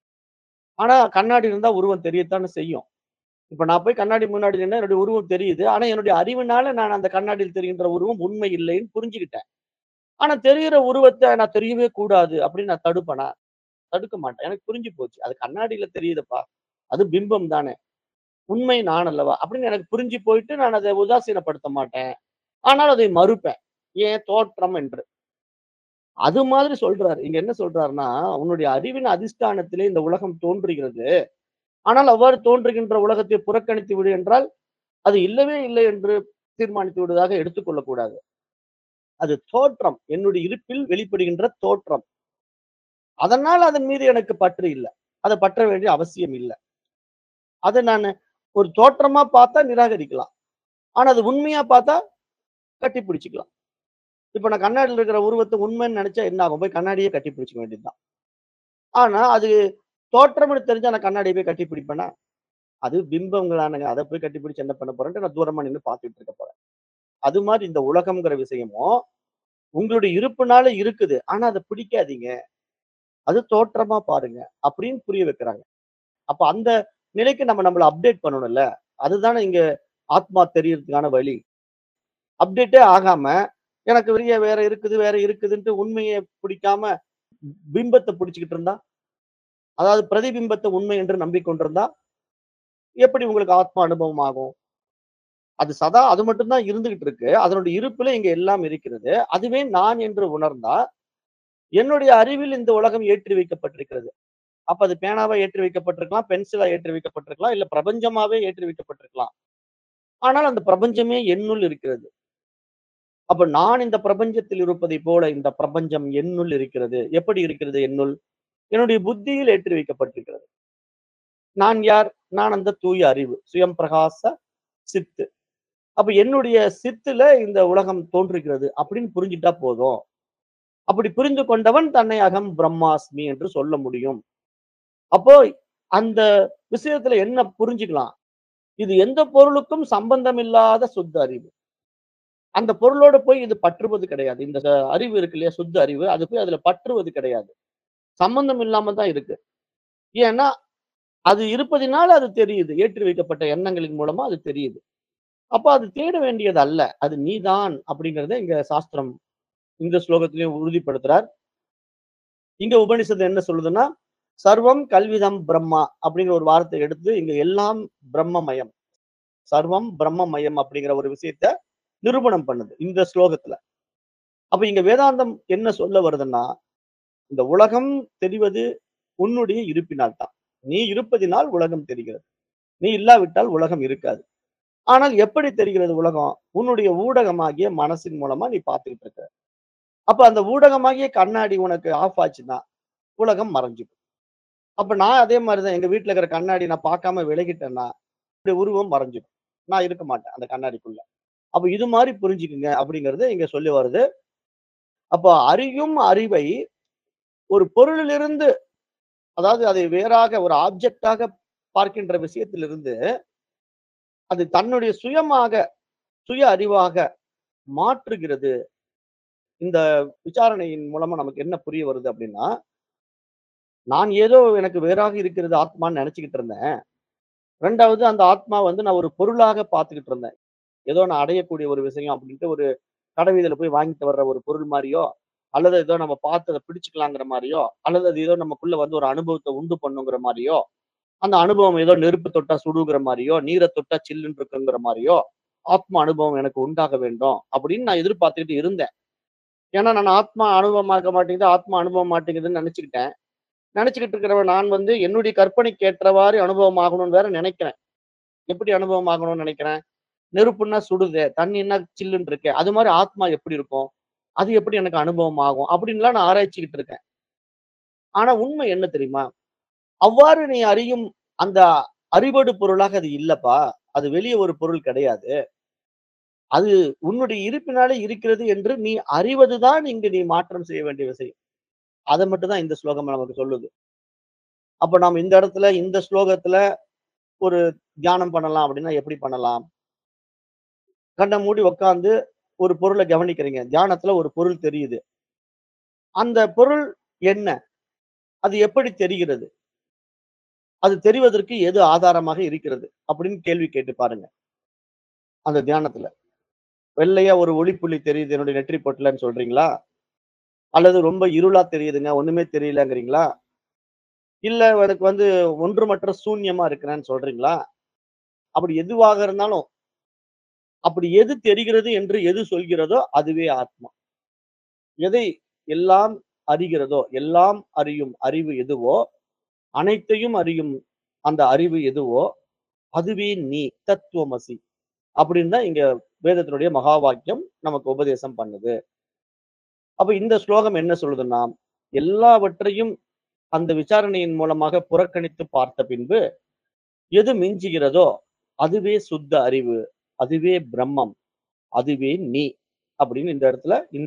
ஆனா கண்ணாடி இருந்தா உருவம் தெரியத்தானே செய்யும். இப்ப நான் போய் கண்ணாடி முன்னாடி நின்னா என்னுடைய உருவம் தெரியுது. ஆனா என்னுடைய அறிவினால நான் அந்த கண்ணாடியில் தெரிகின்ற உருவம் உண்மை இல்லைன்னு புரிஞ்சுக்கிட்டேன். ஆனா தெரியிற உருவத்த நான் தெரியவே கூடாது அப்படின்னு நான் தடுப்பேனா? தடுக்க மாட்டேன். எனக்கு புரிஞ்சு போச்சு. அது கண்ணாடியில தெரியுதுப்பா. அது பிம்பம் தானே. உண்மை நான் அல்லவா? அப்படின்னு எனக்கு புரிஞ்சு போயிட்டு நான் அத உதாசீனப்படுத்த மாட்டேன். ஆனால் அதை மறுப்பேன். ஏன் தோற்றம் என்று. அது மாதிரி சொல்றாரு. இங்க என்ன சொல்றாருன்னா, உன்னுடைய அறிவின் அதிஷ்டானத்திலே இந்த உலகம் தோன்றுகிறது. ஆனால் அவ்வாறு தோன்றுகின்ற உலகத்தை புறக்கணித்து விடு என்றால், அது இல்லவே இல்லை என்று தீர்மானித்து விடுவதாக எடுத்துக்கொள்ளக் கூடாது. அது தோற்றம். என்னுடைய இருப்பில் வெளிப்படுகின்ற தோற்றம். அதனால் அதன் மீது எனக்கு பற்று இல்ல. அத பற்ற வேண்டிய அவசியம் இல்ல. அத நானு ஒரு தோற்றமா பார்த்தா நிராகரிக்கலாம். ஆனா அது உண்மையா பார்த்தா கட்டி பிடிச்சுக்கலாம். இப்ப நான் கண்ணாடில இருக்கிற உருவத்த உண்மைன்னு நெனச்சா என்ன ஆகும்? போய் கண்ணாடியே கட்டி பிடிச்சுக்க வேண்டியது தான். ஆனா அது தோற்றம்னு தெரிஞ்சா நான் கண்ணாடிய போய் கட்டி பிடிப்பேனா? அது பிம்பங்களானங்க. அத போய் கட்டி பிடிச்சு என்ன பண்ண போறேன்ட்டு நான் தூரமா நின்னு பார்த்துட்டு இருக்க போறேன். அது மாரி இந்த உலகம்ங்கிற விஷயமும், உங்களுடைய இருப்புனால இருக்குது. ஆனா அத பிடிக்காதீங்க. அது தோற்றமா பாருங்க. அப்படின்னு புரிய வைக்கிறாங்க. அப்ப அந்த நிலைக்கு நம்ம நம்மள அப்டேட் பண்ணணும்ல. அதுதானே இங்க ஆத்மா தெரியறதுக்கான வழி. அப்டேட்டே ஆகாம, எனக்கு வெளிய வேற இருக்குது, வேற இருக்குதுன்ட்டு உண்மைய பிடிக்காம பிம்பத்த பிடிச்சுக்கிட்டு இருந்தா, அதாவது பிரதிபிம்பத்த உண்மை என்று நம்பிக்கொண்டிருந்தா, எப்படி உங்களுக்கு ஆத்ம அனுபவம் ஆகும்? அது சதா அது மட்டும் தான் இருந்துகிட்டு இருக்கு. அதனுடைய இருப்பில இங்க எல்லாம் இருக்கிறது. அதுவே நான் என்று உணர்ந்தா, என்னுடைய அறிவில் இந்த உலகம் ஏற்றி வைக்கப்பட்டிருக்கிறது. அப்ப அது பேனாவா ஏற்றி வைக்கப்பட்டிருக்கலாம், பென்சிலா ஏற்றி வைக்கப்பட்டிருக்கலாம், இல்ல பிரபஞ்சமாவே ஏற்றி வைக்கப்பட்டிருக்கலாம். ஆனால் அந்த பிரபஞ்சமே என்னுள் இருக்கிறது. அப்ப நான் இந்த பிரபஞ்சத்தில் இருப்பதைப் போல இந்த பிரபஞ்சம் என்னுள் இருக்கிறது. எப்படி இருக்கிறது என்னுள்? என்னுடைய புத்தியில் ஏற்றி வைக்கப்பட்டிருக்கிறது. நான் யார்? நான் அந்த தூய அறிவு. சுயம் பிரகாச சித்து. அப்ப என்னுடைய சித்துல இந்த உலகம் தோன்றுகிறது அப்படின்னு புரிஞ்சுட்டா போதும். அப்படி புரிந்து கொண்டவன் தன்னை அகம் பிரம்மாஸ்மி என்று சொல்ல முடியும். அப்போ அந்த விஷயத்துல என்ன புரிஞ்சுக்கலாம்? இது எந்த பொருளுக்கும் சம்பந்தம் இல்லாத சுத்த அறிவு. அந்த பொருளோட போய் இது பற்றுவது கிடையாது. இந்த ச அறிவு இருக்கு இல்லையா? சுத்த அறிவு. அது போய் அதுல பற்றுவது கிடையாது. சம்பந்தம் இல்லாம தான் இருக்கு. ஏன்னா, அது இருப்பதினால அது தெரியுது. ஏற்றி வைக்கப்பட்ட எண்ணங்களின் மூலமா அது தெரியுது. அப்ப அது தேட வேண்டியது அல்ல. அது நீதான் அப்படிங்கிறத இங்க சாஸ்திரம் இந்த ஸ்லோகத்திலயும் உறுதிப்படுத்துறார். இங்க உபனிஷத்து என்ன சொல்லுதுன்னா, சர்வம் கல்விதம் பிரம்மா அப்படிங்கிற ஒரு வார்த்தை எடுத்து இங்க எல்லாம் பிரம்மமயம். சர்வம் பிரம்மமயம் அப்படிங்கிற ஒரு விஷயத்த நிரூபணம் பண்ணுது இந்த ஸ்லோகத்துல. அப்ப இங்க வேதாந்தம் என்ன சொல்ல வருதுன்னா, இந்த உலகம் தெரிவது உன்னுடைய இருப்பினால் தான். நீ இருப்பதினால் உலகம் தெரிகிறது. நீ இல்லாவிட்டால் உலகம் இருக்காது. ஆனால் எப்படி தெரிகிறது உலகம்? உன்னுடைய ஊடகமாகிய மனசின் மூலமா நீ பார்த்துக்கிட்டு இருக்க. அப்ப அந்த ஊடகமாகிய கண்ணாடி உனக்கு ஆஃப் ஆச்சுன்னா, உலகம் மறைஞ்சிடும். அப்ப நான் அதே மாரி தான் எங்க வீட்ல இருக்கிற கண்ணாடி நான் பார்க்காம விலகிட்டேன்னா, என்னுடைய உருவம் மறைஞ்சிடும். நான் இருக்க மாட்டேன் அந்த கண்ணாடிக்குள்ள. அப்ப இது மாரி புரிஞ்சுக்குங்க அப்படிங்கிறது இங்க சொல்லி வருது. அப்ப அறியும் அறிவை ஒரு பொருளிலிருந்து அதாவது அதை வேறாக ஒரு ஆப்ஜெக்ட்டாக பார்க்கின்ற விஷயத்திலிருந்து, அது தன்னுடைய சுயமாக, சுய அறிவாக மாற்றுகிறது. இந்த விசாரணையின் மூலமா நமக்கு என்ன புரிய வருது அப்படின்னா, நான் ஏதோ எனக்கு வேறாக இருக்கிறது ஆத்மான்னு நெனச்சுக்கிட்டு இருந்தேன். 2வது அந்த ஆத்மா வந்து நான் ஒரு பொருளாக பார்த்துக்கிட்டு இருந்தேன். ஏதோ நான் அடையக்கூடிய ஒரு விஷயம் அப்படின்ட்டு ஒரு கடை வீதியில போய் வாங்கிட்டு வர்ற ஒரு பொருள் மாரியோ, அல்லது ஏதோ நம்ம பார்த்து அத பிடிச்சுக்கலாங்கிற மாரியோ, அல்லது அது ஏதோ நமக்குள்ள வந்து ஒரு அனுபவத்த உண்டு பண்ணுங்கிற மாரியோ, அந்த அனுபவம் ஏதோ நெருப்பு தொட்டா சுடுங்கிற மாரியோ, நீர தொட்டா சில்லுன்னு இருக்குங்கிற மாரியோ, ஆத்ம அனுபவம் எனக்கு உண்டாக வேண்டும் அப்படின்னு நான் எதிர்பார்த்துக்கிட்டு இருந்தேன். ஏன்னா நான் ஆத்மா அனுபவமாக்க மாட்டேங்குது, ஆத்மா அனுபவம் மாட்டேங்குதுன்னு நெனச்சுக்கிட்டேன். நெனச்சுக்கிட்டு இருக்கிறவன் நான் வந்து என்னுடைய கற்பனைக்கு ஏற்றவாறு அனுபவம் ஆகணும்னு வேற நெனைக்கிறேன். எப்படி அனுபவம் ஆகணும்னு நெனைக்கிறேன்? நெருப்புன்னா சுடுதே, தண்ணீன்னா சில்லுன்னு இருக்கே. அது மாரி ஆத்மா எப்படி இருக்கும்? அது எப்படி எனக்கு அனுபவம் ஆகும்? அப்படின்லாம் நான் ஆராய்ச்சிக்கிட்டு இருக்கேன். ஆனா உண்மை என்ன தெரியுமா? அவ்வாறு நீ அறியும் அந்த அறிவடு பொருளாக அது இல்லப்பா. அது வெளிய ஒரு பொருள் கிடையாது. அது உன்னுடைய இருப்பினாலே இருக்கிறது என்று நீ அறிவது தான் இங்கு நீ மாற்றம் செய்ய வேண்டிய விஷயம். அத மட்டும் தான் இந்த ஸ்லோகம் நமக்கு சொல்லுது. அப்ப நாம இந்த இடத்துல, இந்த ஸ்லோகத்துல ஒரு தியானம் பண்ணலாம் அப்படின்னா எப்படி பண்ணலாம்? கண்ண மூடி உட்கார்ந்து ஒரு பொருள கவனிக்கிறீங்க. தியானத்துல ஒரு பொருள் தெரியுது. அந்த பொருள் என்ன? அது எப்படி தெரிகிறது? அது தெரிவதற்கு எது ஆதாரமாக இருக்கிறது? அப்படின்னு கேள்வி கேட்டு பாருங்க. அந்த தியானத்துல. வெள்ளையா ஒரு ஒளிப்புள்ளி தெரியுது என்னுடைய நெற்றி பொட்டுலன்னு சொல்றீங்களா? அல்லது ரொம்ப இருளா தெரியுதுங்க, ஒண்ணுமே தெரியலங்கிறீங்களா? இல்ல எனக்கு வந்து ஒன்றுமற்ற சூன்யமா இருக்கிறேன்னு சொல்றீங்களா? அப்படி எதுவாக இருந்தாலும், அப்படி எது தெரிகிறது என்று எது சொல்கிறதோ அதுவே ஆத்மா. எதை எல்லாம் அறிகிறதோ, எல்லாம் அறியும் அறிவு எதுவோ, அனைத்தையும் அறியும் அந்த அறிவு எதுவோ, அதுவே நீ தத்துவமசி. அப்படின்னு தான் இங்க வேதத்தினுடைய மகா வாக்கியம் நமக்கு உபதேசம் பண்ணுது. அப்ப இந்த ஸ்லோகம் என்ன சொல்லுதுன்னா, எல்லாவற்றையும் அந்த விசாரணையின் மூலமாக புறக்கணித்து பார்த்த பின்பு, எது மிஞ்சுகிறதோ அதுவே சுத்த அறிவு, அதுவே பிரம்மம், அதுவே நீ. அப்படின்னு இந்த இடத்துல இந்த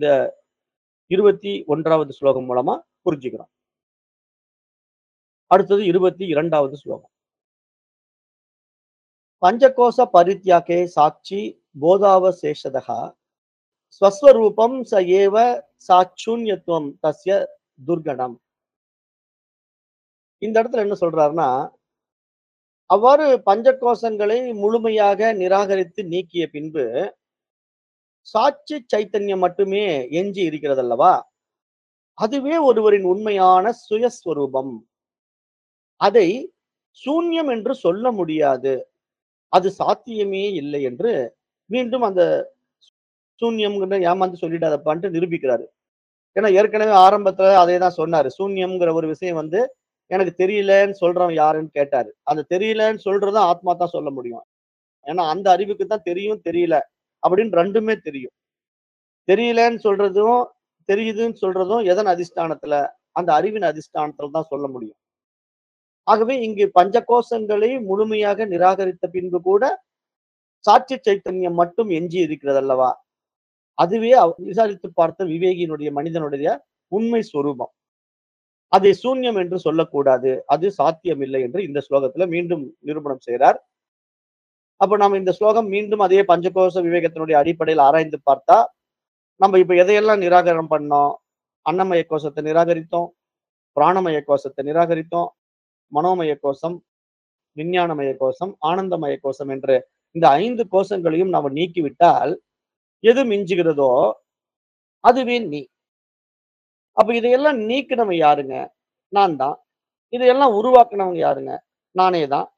21வது ஸ்லோகம் மூலமா புரிஞ்சுக்கிறோம். அடுத்தது 22வது ஸ்லோகம். பஞ்சகோச பரித்யாகே சாட்சி போதாவசேஷதः ஸ்வஸ்வரூபம் ச ஏவ சாட்சூன்யத்துவம் தஸ்ய துர்கணம். இந்த இடத்துல என்ன சொல்றாருன்னா, அவ்வாறு பஞ்சகோசங்களை முழுமையாக நிராகரித்து நீக்கிய பின்பு, சாட்சி சைத்தன்யம் மட்டுமே எஞ்சி இருக்கிறதல்லவா? அதுவே ஒருவரின் உண்மையான சுயஸ்வரூபம். அதை சூன்யம் என்று சொல்ல முடியாது. அது சாத்தியமே இல்லை என்று மீண்டும் அந்த சூன்யம்ங்கிற ஏமாந்து சொல்லிடாதப்பான்ட்டு நிரூபிக்கிறாரு. ஏன்னா ஏற்கனவே ஆரம்பத்துல அதே தான் சொன்னாரு. சூன்யம்ங்கிற ஒரு விஷயம் வந்து எனக்கு தெரியலன்னு சொல்றவன் யாருன்னு கேட்டாரு. அந்த தெரியலன்னு சொல்றதும் ஆத்மா தான் சொல்ல முடியும். ஏன்னா அந்த அறிவுக்கு தான் தெரியும், தெரியல அப்படின்னு 2மே தெரியும். தெரியலன்னு சொல்றதும், தெரியுதுன்னு சொல்றதும் எதன் அதிஷ்டானத்துல? அந்த அறிவின் அதிஷ்டானத்துல தான் சொல்ல முடியும். ஆகவே இங்கு பஞ்சகோசங்களை முழுமையாக நிராகரித்த பின்பு கூட, சாட்சி சைத்தன்யம் மட்டும் எஞ்சி இருக்கிறதல்லவா? அதுவே அவ் விசாரித்து பார்த்த விவேகியினுடைய மனிதனுடைய உண்மை சொரூபம். அதை சூன்யம் என்று சொல்லக்கூடாது. அது சாத்தியமில்லை என்று இந்த ஸ்லோகத்துல மீண்டும் நிரூபணம் செய்றார். அப்ப நாம இந்த ஸ்லோகம் மீண்டும் அதே பஞ்சகோச விவேகத்தினுடைய அடிப்படையில் ஆராய்ந்து பார்த்தா, நம்ம இப்ப எதையெல்லாம் நிராகரணம் பண்ணோம்? அன்னமய கோசத்த நிராகரித்தோம். பிராணமய கோசத்த நிராகரித்தோம். மனோமய கோசம், விஞ்ஞானமய கோசம், ஆனந்தமய கோசம் என்று இந்த 5 கோசங்களையும் நாம நீக்கிவிட்டால், எது மிஞ்சுகிறதோ அதுவே நீ. அப்ப இதையெல்லாம் நீக்கினவன் யாருங்க? நான் தான். இதையெல்லாம் உருவாக்குனவங்க யாருங்க? நானே தான்.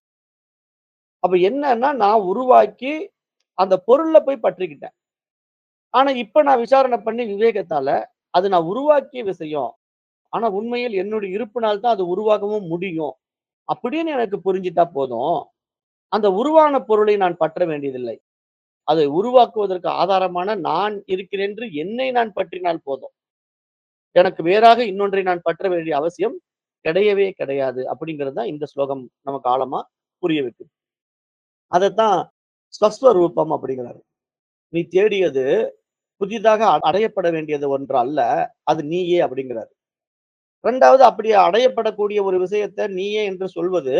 அப்ப என்னன்னா, நான் உருவாக்கி அந்த பொருள்ல போய் பற்றிக்கிட்டேன். ஆனா இப்ப நான் விசாரணை பண்ணி விவேகத்தால, அது நான் உருவாக்கிய விஷயம். ஆனா உண்மையில் என்னுடைய இருப்பினால் தான் அது உருவாகவும் முடியும். அப்படின்னு எனக்கு புரிஞ்சுட்டா போதும். அந்த உருவான பொருளை நான் பற்ற வேண்டியதில்லை. அதை உருவாக்குவதற்கு ஆதாரமான நான் இருக்கிறேன் என்று என்னை நான் பற்றினால் போதும். எனக்கு வேறாக இன்னொன்றை நான் பற்ற வேண்டிய அவசியம் கிடையவே கிடையாது. அப்படிங்கிறது தான் இந்த ஸ்லோகம் நமக்கு ஆழமா புரிய வைக்குது. அதத்தான் ஸ்வஸ்வரூபம் அப்படிங்கிறாரு. நீ தேடியது புதிதாக அ அடையப்பட வேண்டியது ஒன்று அல்ல. அது நீயே அப்படிங்கிறாரு. 2வது அப்படி அடையப்படக்கூடிய ஒரு விஷயத்த நீயே என்று சொல்வது,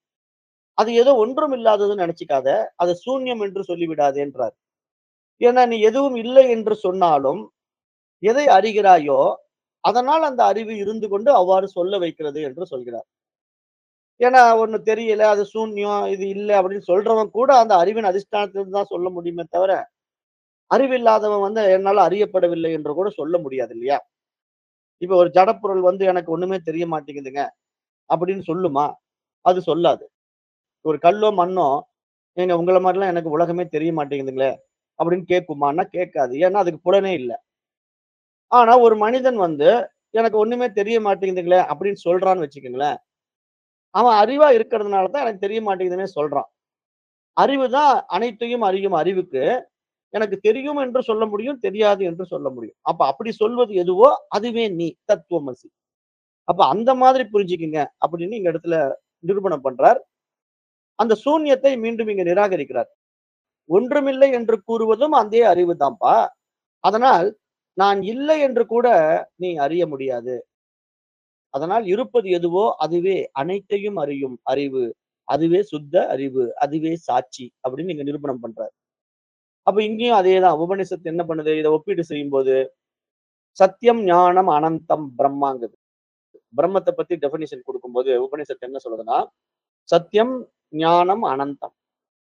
அது ஏதோ ஒன்றும் இல்லாததுன்னு நெனச்சுக்காத. அது சூன்யம் என்று சொல்லிவிடாதேன்றார். ஏன்னா நீ எதுவும் இல்லை என்று சொன்னாலும், எதை அறிகிறாயோ, அதனால் அந்த அறிவு இருந்து கொண்டு அவ்வாறு சொல்ல வைக்கிறது என்று சொல்கிறார். ஏன்னா ஒண்ணு தெரியல, அது சூன்யம், இது இல்ல அப்படின்னு சொல்றவன் கூட அந்த அறிவின் அதிஷ்டானத்திலிருந்து தான் சொல்ல முடியுமே தவிர, அறிவில்லாதவன் வந்து என்னால அறியப்படவில்லை என்று கூட சொல்ல முடியாது இல்லையா? இப்ப ஒரு ஜடப்பொருள் வந்து எனக்கு ஒண்ணுமே தெரிய மாட்டேங்குதுங்க, அப்படின்னு சொல்லுமா? அது சொல்லாது. ஒரு கல்லோ, மண்ணோ, ஏங்க உங்கள மாரிலாம் எனக்கு உலகமே தெரிய மாட்டேங்குதுங்களே, அப்படின்னு கேட்குமான்னா கேட்காது. ஏன்னா அதுக்கு புலனே இல்ல. ஆனா ஒரு மனிதன் வந்து, எனக்கு ஒண்ணுமே தெரிய மாட்டேங்குதுங்களே அப்படின்னு சொல்றான்னு வச்சுக்கங்களேன். அவன் அறிவா இருக்கிறதுனால தான் எனக்கு தெரிய மாட்டேங்குதுன்னே சொல்றான். அறிவு தான் அனைத்தையும் அறியும் அறிவுக்கு, எனக்கு தெரியும் என்று சொல்ல முடியும், தெரியாது என்று சொல்ல முடியும். அப்ப அப்படி சொல்வது எதுவோ அதுவே நீ, தத்துவமசி. அப்ப அந்த மாதிரி புரிஞ்சுக்குங்க அப்படின்னு இங்க இடத்துல நிரூபணம் பண்றார். அந்த சூன்யத்தை மீண்டும் இங்க நிராகரிக்கிறார். ஒன்றுமில்லை என்று கூறுவதும் அதே அறிவு தான்ப்பா. அதனால் நான் இல்லை என்று கூட நீ அறிய முடியாது. அதனால் இருப்பது எதுவோ அதுவே அனைத்தையும் அறியும் அறிவு. அதுவே சுத்த அறிவு. அதுவே சாட்சி அப்படின்னு இங்க நிரூபணம் பண்றார். அப்ப இங்கேயும் அதேதான். உபனிஷத் என்ன பண்ணுது? இத ஒப்பீடு செய்யும்போது, சத்தியம், ஞானம், அனந்தம், பிரம்மாங்குது. பிரம்மத்த பத்தி டெஃபினிஷன் குடுக்கும்போது உபனிஷத் என்ன சொல்லுதுன்னா, சத்தியம், ஞானம், அனந்தம்.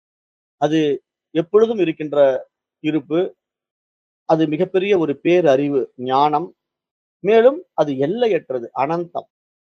அது எப்பொழுதும் இருக்கின்ற இருப்பு. அது மிகப்பெரிய ஒரு பேரறிவு, ஞானம். மேலும் அது எல்லையற்றது, அனந்தம்.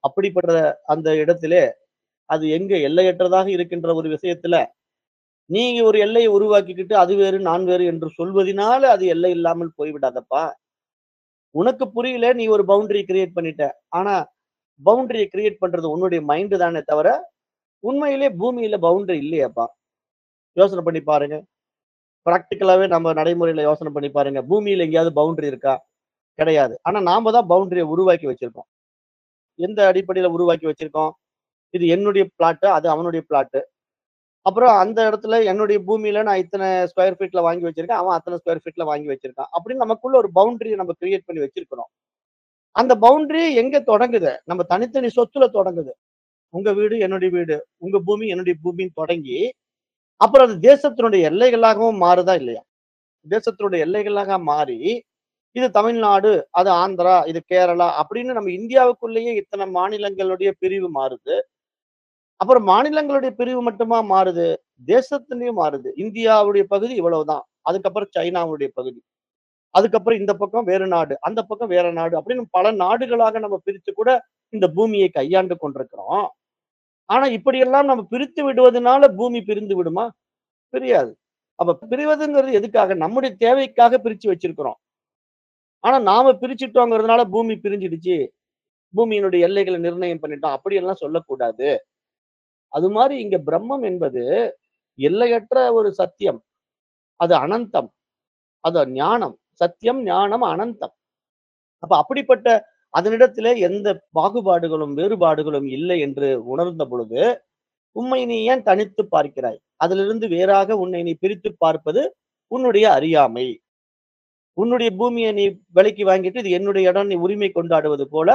அப்படிப்பட்ட அந்த இடத்திலே அது எங்க எல்லையற்றதாக இருக்கின்ற ஒரு விஷயத்துல நீங்க ஒரு எல்லையை உருவாக்கிக்கிட்டு அது வேறு நான் வேறு என்று சொல்வதினால அது எல்லை இல்லாமல் போய்விடாதப்பா உனக்கு புரியல நீ ஒரு பவுண்டரி கிரியேட் பண்ணிட்ட ஆனா பவுண்டரியை கிரியேட் பண்றது உன்னுடைய மைண்ட் தானே தவிர உண்மையிலே பூமியில பவுண்டரி இல்லையாப்பா யோசனை பண்ணி பாருங்க பிராக்டிக்கலாவே நம்ம நடைமுறையில யோசனை பண்ணி பாருங்க பூமியில எங்கேயாவது பவுண்டரி இருக்கா கிடையாது ஆனா நாம தான் பவுண்டரியை உருவாக்கி வச்சிருக்கோம் எந்த அடிப்படையில உருவாக்கி வச்சிருக்கோம் இது என்னுடைய பிளாட் அது அவனுடைய பிளாட் அப்புறம் அந்த இடத்துல என்னுடைய பூமியில நான் இத்தனை ஸ்கொயர் ஃபீட்ல வாங்கி வச்சிருக்கேன் அவன் அத்தனை ஸ்கொயர் ஃபீட்ல வாங்கி வச்சிருக்கான் அப்படின்னு நமக்குள்ள ஒரு பவுண்டரியை நம்ம கிரியேட் பண்ணி வச்சிருக்கிறோம் அந்த பவுண்டரி எங்க தொடங்குது நம்ம தனித்தனி சொத்துல தொடங்குது உங்க வீடு என்னுடைய வீடு உங்க பூமி என்னுடைய பூமின்னு தொடங்கி அப்புறம் அது தேசத்தினுடைய எல்லைகளாகவும் மாறுதா இல்லையா தேசத்தினுடைய எல்லைகளாக மாறி இது தமிழ்நாடு அது ஆந்திரா இது கேரளா அப்படின்னு நம்ம இந்தியாவுக்குள்ளேயே இத்தனை மாநிலங்களுடைய பிரிவு மாறுது அப்புறம் மாநிலங்களுடைய பிரிவு மட்டுமா மாறுது தேசத்திலையும் மாறுது இந்தியாவுடைய பகுதி இவ்வளவுதான் அதுக்கப்புறம் சைனாவுடைய பகுதி அதுக்கப்புறம் இந்த பக்கம் வேறு நாடு அந்த பக்கம் வேற நாடு அப்படின்னு பல நாடுகளாக நம்ம பிரித்து கூட இந்த பூமியை கையாண்டு கொண்டிருக்கிறோம் ஆனா இப்படியெல்லாம் நம்ம பிரித்து விடுவதனால பூமி பிரிந்து விடுமா பிரியாது அப்ப பிரிவதுங்கிறது எதுக்காக நம்முடைய தேவைக்காக பிரிச்சு வச்சிருக்கிறோம் ஆனா நாம பிரிச்சுட்டோங்கிறதுனால பூமி பிரிஞ்சிடுச்சு பூமியினுடைய எல்லைகளை நிர்ணயம் பண்ணிட்டோம் அப்படியெல்லாம் சொல்லக்கூடாது அது மாதிரி இங்க பிரம்மம் என்பது எல்லையற்ற ஒரு சத்தியம் அது அனந்தம் அது ஞானம் சத்தியம் ஞானம் அனந்தம் அப்ப அப்படிப்பட்ட அதனிடத்திலே எந்த பாகுபாடுகளும் வேறுபாடுகளும் இல்லை என்று உணர்ந்த பொழுது உண்மை நீ ஏன் தனித்து பார்க்கிறாய் அதிலிருந்து வேறாக உன்னை நீ பிரித்து பார்ப்பது உன்னுடைய அறியாமை உன்னுடைய பூமியை நீ விலைக்கு வாங்கிட்டு இது என்னுடைய இடம் நீ உரிமை கொண்டாடுவது போல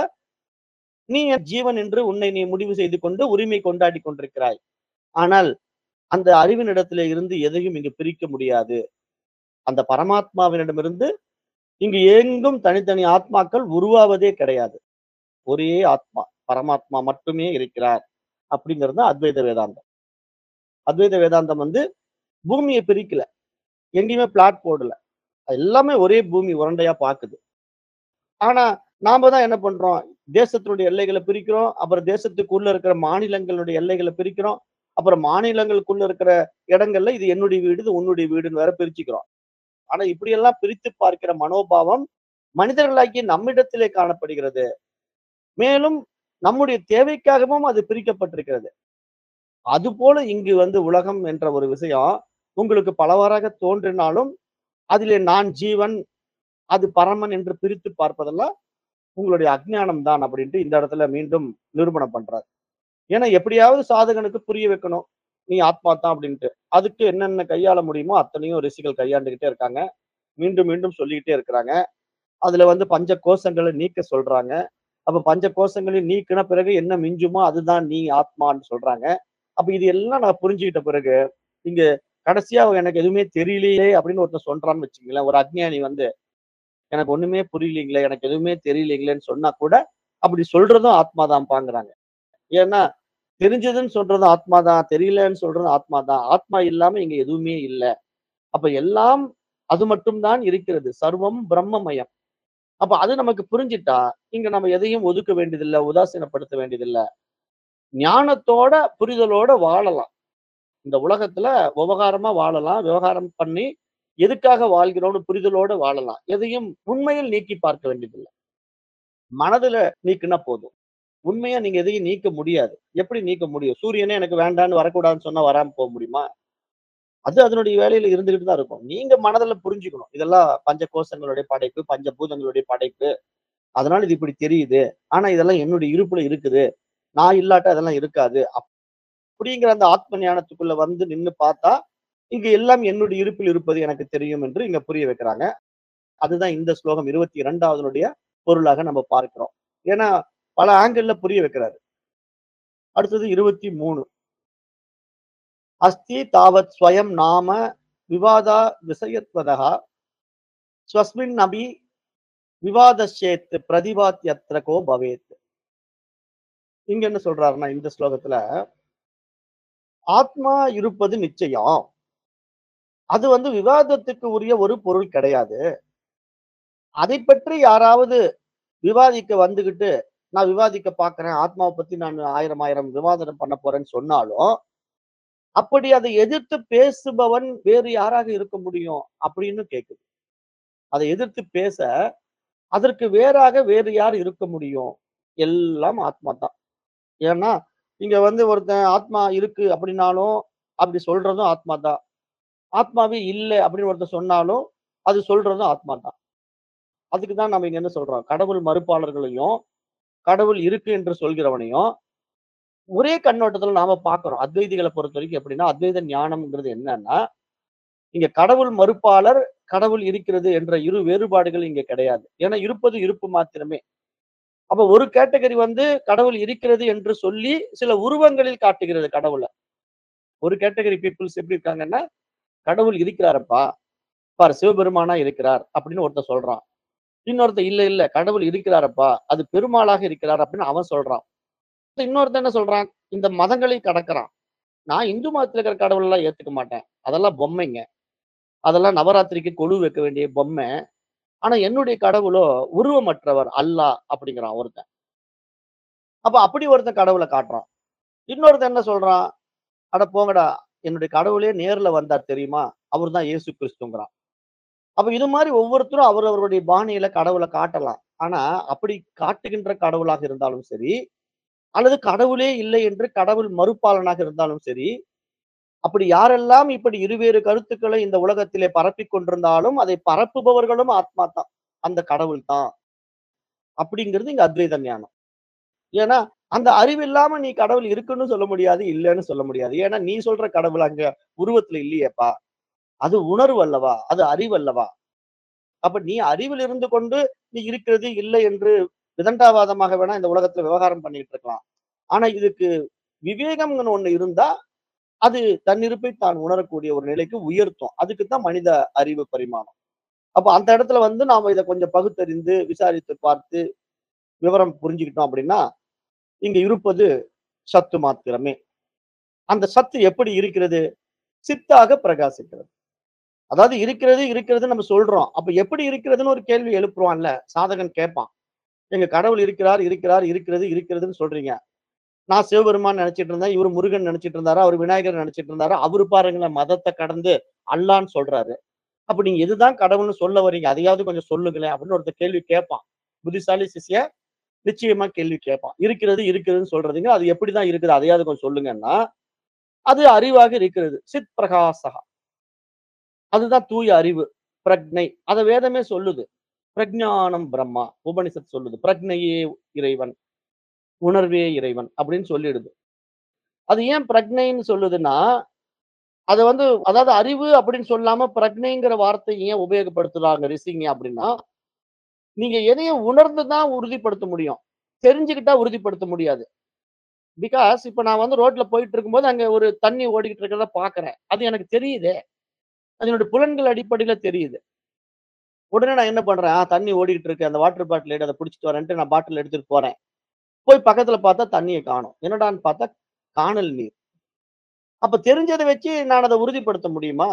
நீ என் ஜீவன் என்று உன்னை நீ முடிவு செய்து கொண்டு உரிமை கொண்டாடி கொண்டிருக்கிறாய் ஆனால் அந்த அறிவினிடத்திலே இருந்து எதையும் இங்கு பிரிக்க முடியாது அந்த பரமாத்மாவினிடமிருந்து இங்கு எங்கும் தனித்தனி ஆத்மாக்கள் உருவாவதே கிடையாது ஒரே ஆத்மா பரமாத்மா மட்டுமே இருக்கிறார் அப்படிங்கிறது தான் அத்வைத வேதாந்தம் அத்வைத வேதாந்தம் வந்து பூமியை பிரிக்கல எங்கேயுமே பிளாட் போடல எல்லாமே ஒரே பூமி உருண்டையா பாக்குது ஆனா நாம தான் என்ன பண்றோம் தேசத்தினுடைய எல்லைகளை பிரிக்கிறோம் அப்புறம் தேசத்துக்குள்ள இருக்கிற மாநிலங்களுடைய எல்லைகளை பிரிக்கிறோம் அப்புறம் மாநிலங்களுக்குள்ள இருக்கிற இடங்கள்ல இது என்னுடைய வீடு இது உன்னுடைய வீடுன்னு வேற பிரிச்சுக்கிறோம் ஆனா இப்படியெல்லாம் பிரித்து பார்க்கிற மனோபாவம் மனிதர்களாகிய நம்மிடத்திலே காணப்படுகிறது மேலும் நம்முடைய தேவைக்காகவும் அது பிரிக்கப்பட்டிருக்கிறது அது போல இங்கு வந்து உலகம் என்ற ஒரு விஷயம் உங்களுக்கு பலவாறாக தோன்றினாலும் அதிலே நான் ஜீவன் அது பரமன் என்று பிரித்து பார்ப்பதெல்லாம் உங்களுடைய அஜ்ஞானம் தான் அப்படின்ட்டு இந்த இடத்துல மீண்டும் நிரூபணம் பண்றாரு ஏன்னா எப்படியாவது சாதகனுக்கு புரிய வைக்கணும் நீ ஆத்மா தான் அப்படின்ட்டு அதுக்கு என்னென்ன கையாள முடியுமோ அத்தனையும் ரிஷிகள் கையாண்டுகிட்டே இருக்காங்க மீண்டும் மீண்டும் சொல்லிக்கிட்டே இருக்கிறாங்க அதுல வந்து பஞ்ச கோஷங்களை நீக்க சொல்றாங்க அப்ப பஞ்ச கோஷங்களை நீக்கின பிறகு என்ன மிஞ்சுமோ அதுதான் நீ ஆத்மான்னு சொல்றாங்க அப்ப இது எல்லாம் நான் புரிஞ்சுக்கிட்ட பிறகு இங்க கடைசியா எனக்கு எதுவுமே தெரியலையே அப்படின்னு ஒருத்தன் சொல்றான்னு வச்சுங்களேன் ஒரு அஜ்ஞானி வந்து எனக்கு ஒண்ணுமே புரியலீங்களே எனக்கு எதுவுமே தெரியலீங்களேன்னு சொன்னா கூட அப்படி சொல்றதும் ஆத்மா தான் பாங்குறாங்க ஏன்னா தெரிஞ்சதுன்னு சொல்றதும் ஆத்மா தான் தெரியலன்னு சொல்றதும் ஆத்மா தான் ஆத்மா இல்லாம இங்க எதுவுமே இல்லை அப்ப எல்லாம் அது மட்டும்தான் இருக்கிறது சர்வம் பிரம்மமயம் அப்ப அது நமக்கு புரிஞ்சிட்டா இங்க நம்ம எதையும் ஒதுக்க வேண்டியதில்லை உதாசீனப்படுத்த வேண்டியதில்லை ஞானத்தோட புரிதலோட வாழலாம் இந்த உலகத்துல விவகாரமா வாழலாம் விவகாரம் பண்ணி எதுக்காக வாழ்கிறோம்னு புரிதலோட வாழலாம் எதையும் உண்மையில் நீக்கி பார்க்க வேண்டியதில்லை மனதுல நீக்கினா போதும் உண்மையா நீங்க எதையும் நீக்க முடியாது எப்படி நீக்க முடியும் சூரியனே எனக்கு வேண்டான்னு வரக்கூடாதுன்னு சொன்னா வராம போக முடியுமா அது அதனுடைய வேலையில இருந்துகிட்டு தான் இருக்கும் நீங்க மனதுல புரிஞ்சுக்கணும் இதெல்லாம் பஞ்ச கோஷங்களுடைய படைப்பு பஞ்ச பூதங்களுடைய படைப்பு அதனால இது இப்படி தெரியுது ஆனா இதெல்லாம் என்னுடைய இருப்புல இருக்குது நான் இல்லாட்டா அதெல்லாம் இருக்காது அப்படிங்கிற அந்த ஆத்ம ஞானத்துக்குள்ள வந்து நின்னு பார்த்தா இங்க எல்லாம் என்னுடைய இருப்பில் இருப்பது எனக்கு தெரியும் என்று இங்க புரிய வைக்கிறாங்க அதுதான் இந்த ஸ்லோகம் இருபத்தி இரண்டாவதுடைய பொருளாக நம்ம பார்க்கிறோம் ஏன்னா பல ஆங்கிள் புரிய வைக்கிறாரு அடுத்தது இருபத்தி மூணு அஸ்தி தாவத் ஸ்வயம் நாம விவாதா விஷயத்வதா ஸ்வஸ்மின் நபி விவாதசேத் பிரதிபாத்தியத்ர கோ பவேத் இங்க என்ன சொல்றாருன்னா இந்த ஸ்லோகத்துல ஆத்மா இருப்பது நிச்சயம் அது வந்து விவாதத்துக்கு உரிய ஒரு பொருள் கிடையாது அதை பற்றி யாராவது விவாதிக்க வந்துகிட்டு நான் விவாதிக்க பார்க்கிறேன் ஆத்மாவை பத்தி நான் ஆயிரம் ஆயிரம் விவாதம் பண்ண போறேன்னு சொன்னாலும் அப்படி அதை எதிர்த்து பேசுபவன் வேறு யாராக இருக்க முடியும் அப்படின்னு கேக்குது அதை எதிர்த்து பேச அதற்கு வேறாக வேறு யார் இருக்க முடியும் எல்லாம் ஆத்மா தான் ஏன்னா இங்க வந்து ஒருத்தன் ஆத்மா இருக்கு அப்படின்னாலும் அப்படி சொல்றதும் ஆத்மா தான் ஆத்மாவே இல்லை அப்படின்னு ஒருத்தன் சொன்னாலும் அது சொல்றதும் ஆத்மா தான் அதுக்கு தான் நம்ம இங்க என்ன சொல்றோம் கடவுள் மறுப்பாளர்களையும் கடவுள் இருக்கு என்று சொல்கிறவனையும் ஒரே கண்ணோட்டத்துல நாம பார்க்கிறோம் அத்வைதிகளை பொறுத்த வரைக்கும் எப்படின்னா அத்வைத ஞானம்ங்கிறது என்னன்னா இங்க கடவுள் மறுப்பாளர் கடவுள் இருக்கிறது என்ற இரு வேறுபாடுகள் இங்க கிடையாது ஏன்னா இருப்பது இருப்பு மாத்திரமே அப்ப ஒரு கேட்டகரி வந்து கடவுள் இருக்கிறது என்று சொல்லி சில உருவங்களில் காட்டுகிறது கடவுளை ஒரு கேட்டகரி பீப்புள்ஸ் எப்படி இருக்காங்கன்னா கடவுள் இருக்கிறாரப்பா பாரு சிவபெருமானா இருக்கிறார் அப்படின்னு ஒருத்தன் சொல்றான் இன்னொருத்தன் இல்ல இல்ல கடவுள் இருக்கிறாரப்பா அது பெருமாளாக இருக்கிறார் அப்படின்னு அவன் சொல்றான் இன்னொருத்தன் என்ன சொல்றான் இந்த மதங்களை கடக்குறான் நான் இந்து மதத்துல இருக்கிற கடவுள் எல்லாம் ஏத்துக்க மாட்டேன் அதெல்லாம் பொம்மைங்க அதெல்லாம் நவராத்திரிக்கு கொழு வைக்க வேண்டிய பொம்மை ஆனா என்னுடைய கடவுளோ உருவமற்றவர் அல்லாஹ் அப்படிங்கிறான் ஒருத்தன் அப்ப அப்படி ஒருத்தன் கடவுளை காட்டுறான் இன்னொருத்தன் என்ன சொல்றான் அட போங்கடா என்னுடைய கடவுளே நேர்ல வந்தார் தெரியுமா அவர் தான் இயேசு கிறிஸ்துங்கிறான் அப்ப இது மாதிரி ஒவ்வொருத்தரும் அவர் அவருடைய பாணியில கடவுளை காட்டலாம் ஆனா அப்படி காட்டுகின்ற கடவுளாக இருந்தாலும் சரி அல்லது கடவுளே இல்லை என்று கடவுள் மறுப்பாளனாக இருந்தாலும் சரி அப்படி யாரெல்லாம் இப்படி இருவேறு கருத்துக்களை இந்த உலகத்திலே பரப்பிக் கொண்டிருந்தாலும் அதை பரப்புபவர்களும் ஆத்மா தான் அந்த கடவுள் தான் அப்படிங்கிறது இங்க அத்வைத ஞானம் ஏன்னா அந்த அறிவு இல்லாம நீ கடவுள் இருக்குன்னு சொல்ல முடியாது இல்லைன்னு சொல்ல முடியாது ஏன்னா நீ சொல்ற கடவுள் அங்க உருவத்துல இல்லையேப்பா அது உணர்வு அல்லவா அது அறிவு அல்லவா அப்ப நீ அறிவில் இருந்து கொண்டு நீ இருக்கிறது இல்லை என்று விதண்டாவாதமாக வேணா இந்த உலகத்துல விவகாரம் பண்ணிட்டு இருக்கலாம் ஆனா இதுக்கு விவேகம்னு ஒண்ணு இருந்தா அது தன்னிருப்பை தான் உணரக்கூடிய ஒரு நிலைக்கு உயர்த்தும் அதுக்கு தான் மனித அறிவு பரிமாணம் அப்ப அந்த இடத்துல வந்து நாம இதை கொஞ்சம் பகுத்தறிந்து விசாரித்து பார்த்து விவரம் புரிஞ்சுக்கிட்டோம் அப்படின்னா இங்க இருப்பது சத்து மாத்திரமே அந்த சத்து எப்படி இருக்கிறது சித்தாக பிரகாசிக்கிறது அதாவது இருக்கிறது இருக்கிறது நம்ம சொல்றோம் அப்ப எப்படி இருக்கிறதுன்னு ஒரு கேள்வி எழுப்புவான்ல சாதகன் கேட்பான் எங்க கடவுள் இருக்கிறார் இருக்கிறார் இருக்கிறது இருக்கிறதுன்னு சொல்றீங்க நான் சிவபெருமான் நினைச்சிட்டு இருந்தேன் இவர் முருகன் நினைச்சிட்டு இருந்தாரு அவர் விநாயகர் நினைச்சிட்டு இருந்தாரு அவரு பாருங்களேன் மதத்தை கடந்து அல்லான்னு சொல்றாரு அப்ப நீங்க எதுதான் கடவுள்னு சொல்ல வரீங்க அதையாவது கொஞ்சம் சொல்லுங்களேன் அப்படின்னு ஒருத்தர் கேள்வி கேட்பான் புத்திசாலி சிஷ்ய நிச்சயமா கேள்வி கேட்பான் இருக்கிறது இருக்கிறதுன்னு சொல்றதுங்க அது எப்படிதான் இருக்குது அதையாவது கொஞ்சம் சொல்லுங்கன்னா அது அறிவாக இருக்கிறது சித் பிரகாசகா அதுதான் தூய அறிவு பிரக்னை அதை வேதமே சொல்லுது பிரஜானம் பிரம்மா உபனிஷத் சொல்லுது பிரக்னையே இறைவன் உணர்வே இறைவன் அப்படின்னு சொல்லிடுது அது ஏன் பிரக்னைன்னு சொல்லுதுன்னா அதை வந்து அதாவது அறிவு அப்படின்னு சொல்லாம பிரக்னைங்கிற வார்த்தை ஏன் உபயோகப்படுத்துறாங்க ரிஷிங்க அப்படின்னா நீங்க எதையும் உணர்ந்து தான் உறுதிப்படுத்த முடியும் தெரிஞ்சுக்கிட்டா உறுதிப்படுத்த முடியாது பிகாஸ் இப்ப நான் வந்து ரோட்ல போயிட்டு இருக்கும்போது அங்க ஒரு தண்ணி ஓடிக்கிட்டு இருக்கிறத பாக்குறேன் அது எனக்கு தெரியுதே அது என்னோட புலன்கள் அடிப்படையில தெரியுது உடனே நான் என்ன பண்றேன் ஆ, தண்ணி ஓடிக்கிட்டு இருக்கு அந்த வாட்டர் பாட்டில் எடுத்து அதை பிடிச்சிட்டு வரேன்ட்டு நான் பாட்டில் எடுத்துட்டு போறேன் போய் பக்கத்துல பார்த்தா தண்ணியை காணும் என்னடான்னு பார்த்தா காணல் நீர் அப்ப தெரிஞ்சதை வச்சு நான் அதை உறுதிப்படுத்த முடியுமா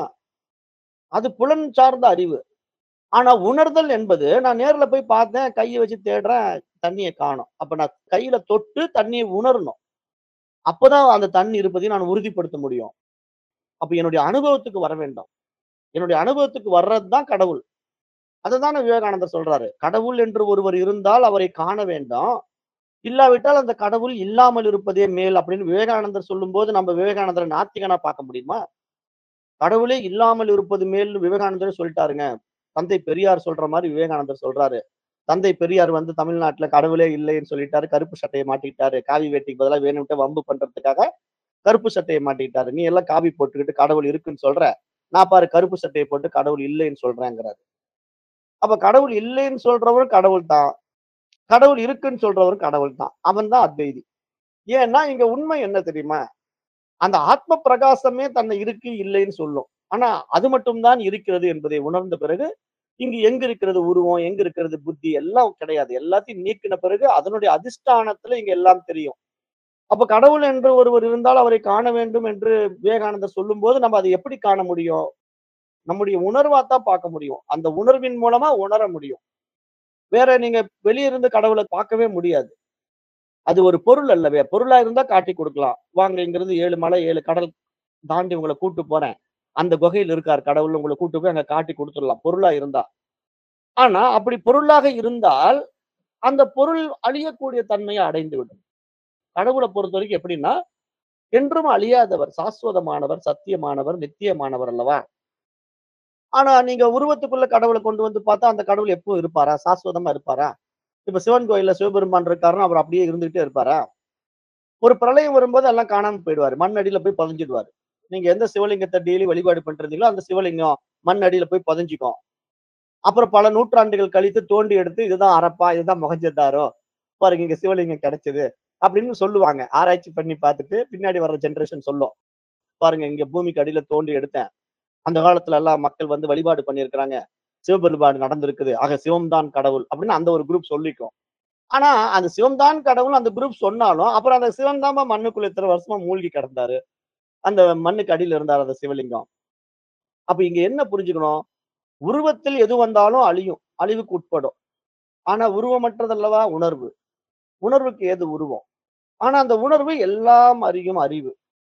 அது புலன் சார்ந்த அறிவு ஆனா உணர்தல் என்பது நான் நேர்ல போய் பார்த்தேன் கையை வச்சு தேடுறேன் தண்ணியை காணும் அப்ப நான் கையில தொட்டு தண்ணியை உணரணும் அப்பதான் அந்த தண்ணி இருப்பதையும் நான் உறுதிப்படுத்த முடியும் அப்ப என்னுடைய அனுபவத்துக்கு வர வேண்டும் என்னுடைய அனுபவத்துக்கு வர்றதுதான் கடவுள் அதுதானே விவேகானந்தர் சொல்றாரு கடவுள் என்று ஒருவர் இருந்தால் அவரை காண வேண்டும் இல்லாவிட்டால் அந்த கடவுள் இல்லாமல் இருப்பதே மேல் அப்படின்னு விவேகானந்தர் சொல்லும்போது நம்ம விவேகானந்தரை நாத்திகனா பார்க்க முடியுமா கடவுளே இல்லாமல் இருப்பது மேல் விவேகானந்தர் சொல்லிட்டாருங்க தந்தை பெரியார் சொல்ற மாதிரி விவேகானந்தர் சொல்றாரு தந்தை பெரியார் வந்து தமிழ்நாட்டுல கடவுளே இல்லைன்னு சொல்லிட்டாரு கருப்பு சட்டையை மாட்டிக்கிட்டாரு காவி வேட்டிக்கு பதிலாக வேணும்ட்டு வம்பு பண்றதுக்காக கருப்பு சட்டையை மாட்டிக்கிட்டாரு நீ எல்லாம் காவி போட்டுக்கிட்டு கடவுள் இருக்குன்னு சொல்ற நான் பாரு கருப்பு சட்டையை போட்டு கடவுள் இல்லைன்னு சொல்றேங்கிறாரு அப்ப கடவுள் இல்லைன்னு சொல்றவரும் கடவுள் தான் கடவுள் இருக்குன்னு சொல்றவரும் கடவுள் தான் அவன் தான் அத்வைதி ஏன்னா இங்க உண்மை என்ன தெரியுமா அந்த ஆத்ம பிரகாசமே தன்னை இருக்கு இல்லைன்னு சொல்லும் ஆனா அது மட்டும்தான் இருக்கிறது என்பதை உணர்ந்த பிறகு இங்கு எங்க இருக்கிறது உருவம் எங்க இருக்கிறது புத்தி எல்லாம் கிடையாது எல்லாத்தையும் நீக்கின பிறகு அதனுடைய அதிஷ்டானத்துல இங்க எல்லாம் தெரியும் அப்ப கடவுள் என்று ஒருவர் இருந்தால் அவரை காண வேண்டும் என்று விவேகானந்தர் சொல்லும்போது நம்ம அதை எப்படி காண முடியும் நம்முடைய உணர்வா தான் பார்க்க முடியும் அந்த உணர்வின் மூலமா உணர முடியும் வேற நீங்க வெளியிருந்து கடவுளை பார்க்கவே முடியாது அது ஒரு பொருள் அல்லவே பொருளா இருந்தா காட்டி கொடுக்கலாம் வாங்க இங்கிருந்து ஏழு மலை ஏழு கடல் தாண்டி உங்களை கூட்டு போறேன் அந்த குகையில் இருக்கார் கடவுள் உங்களை கூட்டு போய் அங்க காட்டி கொடுத்துடலாம் பொருளா இருந்தா ஆனா அப்படி பொருளாக இருந்தால் அந்த பொருள் அழியக்கூடிய தன்மையை அடைந்து விடும் கடவுளை பொறுத்த வரைக்கும் எப்படின்னா என்றும் அழியாதவர் சாஸ்வதமானவர் சத்தியமானவர் நித்தியமானவர் அல்லவா ஆனா நீங்க உருவத்துக்குள்ள கடவுளை கொண்டு வந்து பார்த்தா அந்த கடவுள் எப்பவும் இருப்பாரா சாஸ்வதமா இருப்பாரா இப்ப சிவன் கோயில்ல சிவபெருமான் இருக்காருன்னா அவர் அப்படியே இருந்துகிட்டே இருப்பாரா ஒரு பிரளயம் வரும்போது எல்லாம் காணாம போயிடுவாரு மண் அடியில போய் புதைஞ்சிடுவாரு நீங்க எந்த சிவலிங்கத்தை டெய்லி வழிபாடு பண்றீங்களோ அந்த சிவலிங்கம் மண் அடியில போய் புதைஞ்சிக்கும் அப்புறம் பல நூற்றாண்டுகள் கழித்து தோண்டி எடுத்து இதுதான் அரப்பா இதுதான் முகஞ்சதாரோ பாருங்க இங்க சிவலிங்கம் கிடைச்சது அப்படின்னு சொல்லுவாங்க ஆராய்ச்சி பண்ணி பார்த்துட்டு பின்னாடி வர்ற ஜெனரேஷன் சொல்லும் பாருங்க இங்க பூமிக்கு அடியில தோண்டி எடுத்தேன் அந்த காலத்துல எல்லாம் மக்கள் வந்து வழிபாடு பண்ணியிருக்கிறாங்க சிவபெருமாடு நடந்திருக்குது ஆக சிவம் தான் கடவுள் அப்படின்னு அந்த ஒரு குரூப் சொல்லிக்கும் ஆனா அந்த சிவம் தான் கடவுள் அந்த குரூப் சொன்னாலும் அப்புறம் அந்த சிவன் தாமா மண்ணுக்குள்ள இத்தனை வருஷமா மூழ்கி கிடந்தாரு அந்த மண்ணுக்கு அடியில இருந்தார் அந்த சிவலிங்கம் அப்ப இங்க என்ன புரிஞ்சுக்கணும் உருவத்தில் எது வந்தாலும் அழியும் அழிவுக்கு உட்படும் ஆனா உருவமற்றதல்லவா உணர்வு உணர்வுக்கு ஏது உருவம் ஆனா அந்த உணர்வு எல்லாம் அறியும் அறிவு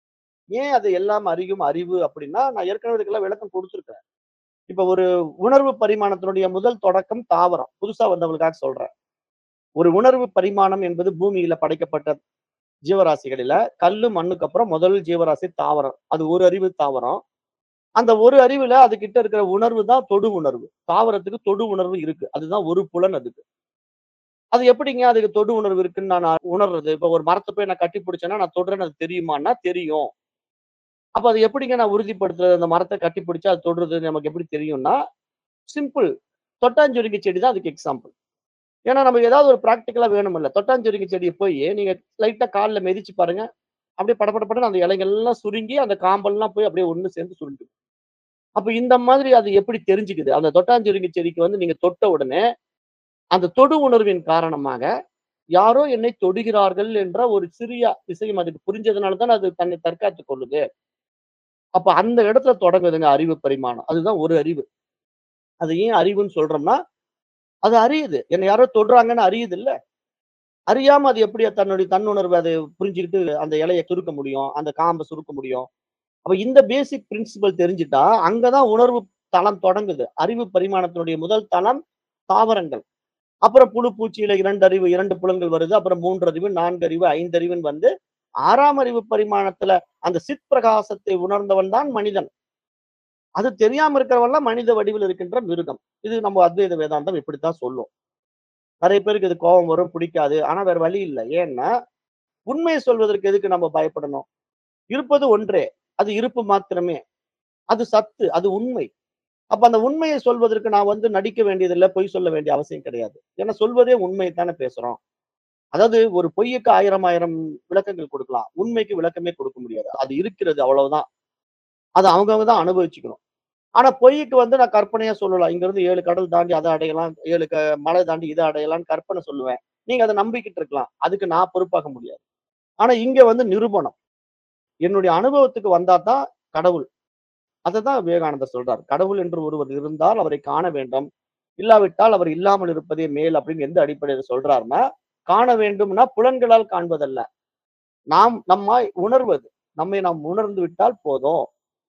ஏன் அது எல்லாம் அறியும் அறிவு அப்படின்னா நான் ஏற்கனவே இதுக்கெல்லாம் விளக்கம் கொடுத்துருக்கேன் இப்ப ஒரு உணர்வு பரிமாணத்தினுடைய முதல் தொடக்கம் தாவரம் புதுசா வந்தவங்களுக்காக சொல்றேன் ஒரு உணர்வு பரிமாணம் என்பது பூமியில படைக்கப்பட்ட ஜீவராசிகளில கல்லு மண்ணுக்கு அப்புறம் முதல் ஜீவராசி தாவரம் அது ஒரு அறிவு தாவரம் அந்த ஒரு அறிவுல அது கிட்ட இருக்கிற உணர்வு தான் தொடு உணர்வு தாவரத்துக்கு தொடு உணர்வு இருக்கு அதுதான் ஒரு புலன் அதுக்கு அது எப்படிங்க அதுக்கு தொடு உணர்வு இருக்குன்னு நான் உணர்றது இப்ப ஒரு மரத்தை போய் நான் கட்டி பிடிச்சேன்னா நான் தொடுறேன்னு அது தெரியுமான்னா தெரியும் அப்ப அது எப்படிங்க நான் உறுதிப்படுத்துறது அந்த மரத்தை கட்டி பிடிச்சா அது தொடுறது நமக்கு எப்படி தெரியும்னா சிம்பிள் தொட்டாஞ்சுருங்கி செடி தான் அதுக்கு எக்ஸாம்பிள் ஏன்னா நமக்கு ஏதாவது ஒரு ப்ராக்டிக்கலா வேணும் இல்ல தொட்டாஞ்சுருங்கி செடியை போய் நீங்க லைட்டா காலில் மிதிச்சு பாருங்க அப்படியே படப்படப்பட அந்த இலைகள் எல்லாம் சுருங்கி அந்த காம்பெல்லாம் போய் அப்படியே ஒண்ணு சேர்ந்து சுருண்டு அப்ப இந்த மாதிரி அது எப்படி தெரிஞ்சுக்குது அந்த தொட்டாஞ்சுருங்கி செடிக்கு வந்து நீங்க தொட்ட உடனே அந்த தொடு உணர்வின் காரணமாக யாரோ என்னை தொடுகிறார்கள் என்ற ஒரு சிறிய விஷயம் அதுக்கு புரிஞ்சதுனால தான் அது தன்னை தற்காத்துக் கொள்ளுது அப்ப அந்த இடத்துல தொடங்குதுங்க அறிவு பரிமாணம் அதுதான் ஒரு அறிவு அது ஏன் அறிவுன்னு சொல்றோம்னா அது அறியுது என்னை யாரோ தொடுறாங்கன்னு அறியுது இல்ல அறியாம அது எப்படி தன்னுடைய தன்னுணர்வு அதை புரிஞ்சுக்கிட்டு அந்த இலையை சுருக்க முடியும் அந்த காம்பை சுருக்க முடியும் அப்ப இந்த பேசிக் பிரின்சிபல் தெரிஞ்சுட்டா அங்கதான் உணர்வு தளம் தொடங்குது அறிவு பரிமாணத்தினுடைய முதல் தளம் தாவரங்கள் அப்புறம் புழு பூச்சியில இரண்டு அறிவு இரண்டு புலன்கள் வருது அப்புறம் மூன்று அறிவு நான்கு அறிவு ஐந்து அறிவுன்னு வந்து ஆறாம் அறிவு பரிமாணத்துல அந்த சித் பிரகாசத்தை உணர்ந்தவன் தான் மனிதன் அது தெரியாம இருக்கிறவன்லாம் மனித வடிவில் இருக்கின்ற மிருகம் இது நம்ம அத்வைத வேதாந்தம் இப்படித்தான் சொல்லும் நிறைய பேருக்கு இது கோபம் வரும் பிடிக்காது ஆனா வேற வழி இல்லை ஏன்னா உண்மையை சொல்வதற்கு எதுக்கு நம்ம பயப்படணும் இருப்பது ஒன்றே அது இருப்பு மாத்திரமே அது சத்து அது உண்மை அப்ப அந்த உண்மையை சொல்வதற்கு நான் வந்து நடிக்க வேண்டியதில்லை பொய் சொல்ல வேண்டிய அவசியம் கிடையாது ஏன்னா சொல்வதே உண்மை தானே பேசுறோம் அதாவது ஒரு பொய்யுக்கு ஆயிரம் ஆயிரம் விளக்கங்கள் கொடுக்கலாம் உண்மைக்கு விளக்கமே கொடுக்க முடியாது அது இருக்கிறது அவ்வளவுதான் அதை அவங்கவங்க தான் அனுபவிச்சுக்கணும் ஆனா பொய்க்கு வந்து நான் கற்பனையா சொல்லலாம் இங்க இருந்து ஏழு கடல் தாண்டி அதை அடையலாம் ஏழு க மலை தாண்டி இதை அடையலாம்னு கற்பனை சொல்லுவேன் நீங்க அதை நம்பிக்கிட்டு இருக்கலாம் அதுக்கு நான் பொறுப்பாக முடியாது ஆனா இங்க வந்து நிரூபணம் என்னுடைய அனுபவத்துக்கு வந்தா தான் கடவுள் அதை தான் விவேகானந்தர் சொல்றார் கடவுள் என்று ஒருவர் இருந்தால் அவரை காண வேண்டும் இல்லாவிட்டால் அவர் இல்லாமல் இருப்பதே மேல் அப்படின்னு எந்த அடிப்படையில் சொல்றாருன்னா காண வேண்டும்னா புலன்களால் காண்பதல்ல நாம் நம்மாய் உணர்வது நம்மை நாம் உணர்ந்து விட்டால் போதும்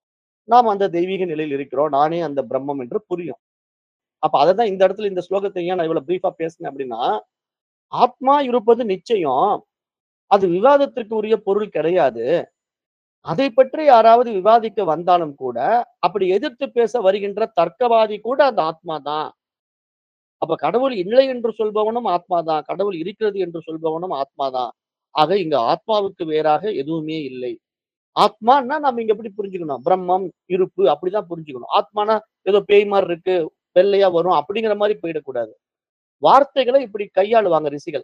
நாம் அந்த தெய்வீக நிலையில் இருக்கிறோம் நானே அந்த பிரம்மம் என்று புரியும் அப்ப அதை தான் இந்த இடத்துல இந்த ஸ்லோகத்தை ஏன் நான் இவ்வளவு பிரீஃபா பேசினேன் அப்படின்னா ஆத்மா இருப்பது நிச்சயம் அது விவாதத்திற்கு உரிய பொருள் கிடையாது அதை பற்றி யாராவது விவாதிக்க வந்தாலும் கூட அப்படி எதிர்த்து பேச வருகின்ற தர்க்கவாதி கூட அந்த ஆத்மா தான் அப்ப கடவுள் இல்லை என்று சொல்பவனும் ஆத்மா தான் கடவுள் இருக்கிறது என்று சொல்பவனும் ஆத்மா தான் ஆக இங்க ஆத்மாவுக்கு வேறாக எதுவுமே இல்லை ஆத்மான்னா நம்ம இங்க எப்படி புரிஞ்சுக்கணும் பிரம்மம் இருப்பு அப்படிதான் புரிஞ்சுக்கணும் ஆத்மானா ஏதோ பேய் மாதிரி இருக்கு வெள்ளையா வரும் அப்படிங்கிற மாதிரி போயிடக்கூடாது வார்த்தைகளை இப்படி கையாளுவாங்க ரிஷிகள்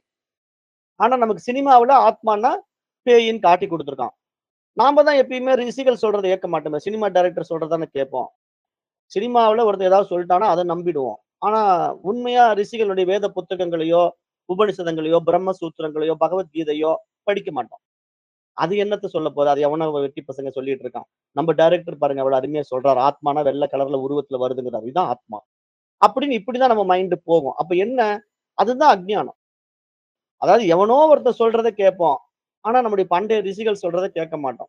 ஆனா நமக்கு சினிமாவுல ஆத்மானா பேயின்னு காட்டி கொடுத்துருக்கான் நாம தான் எப்பயுமே ரிஷிகள் சொல்றதை ஏற்க மாட்டோமே சினிமா டைரக்டர் சொல்றதானே கேட்போம் சினிமாவுல ஒருத்தர் ஏதாவது சொல்லிட்டானா அதை நம்பிடுவோம் ஆனா உண்மையா ரிஷிகளுடைய வேத புத்தகங்களையோ உபனிஷதங்களையோ பிரம்மசூத்திரங்களையோ பகவத்கீதையோ படிக்க மாட்டோம் அது என்னத்த சொல்ல போகுது அது எவனோ வெட்டி பசங்க சொல்லிட்டு இருக்கான் நம்ம டைரக்டர் பாருங்க அவ்வளவு அருமையா சொல்றாரு ஆத்மானா வெள்ளை கலர்ல உருவத்துல வருதுங்கிறாரு இதுதான் ஆத்மா அப்படின்னு இப்படிதான் நம்ம மைண்ட் போகும் அப்ப என்ன அதுதான் அஜ்ஞானம் அதாவது எவனோ ஒருத்தன் சொல்றத கேட்போம். ஆனா நம்முடைய பண்டைய ரிஷிகள் சொல்றத கேட்க மாட்டோம்.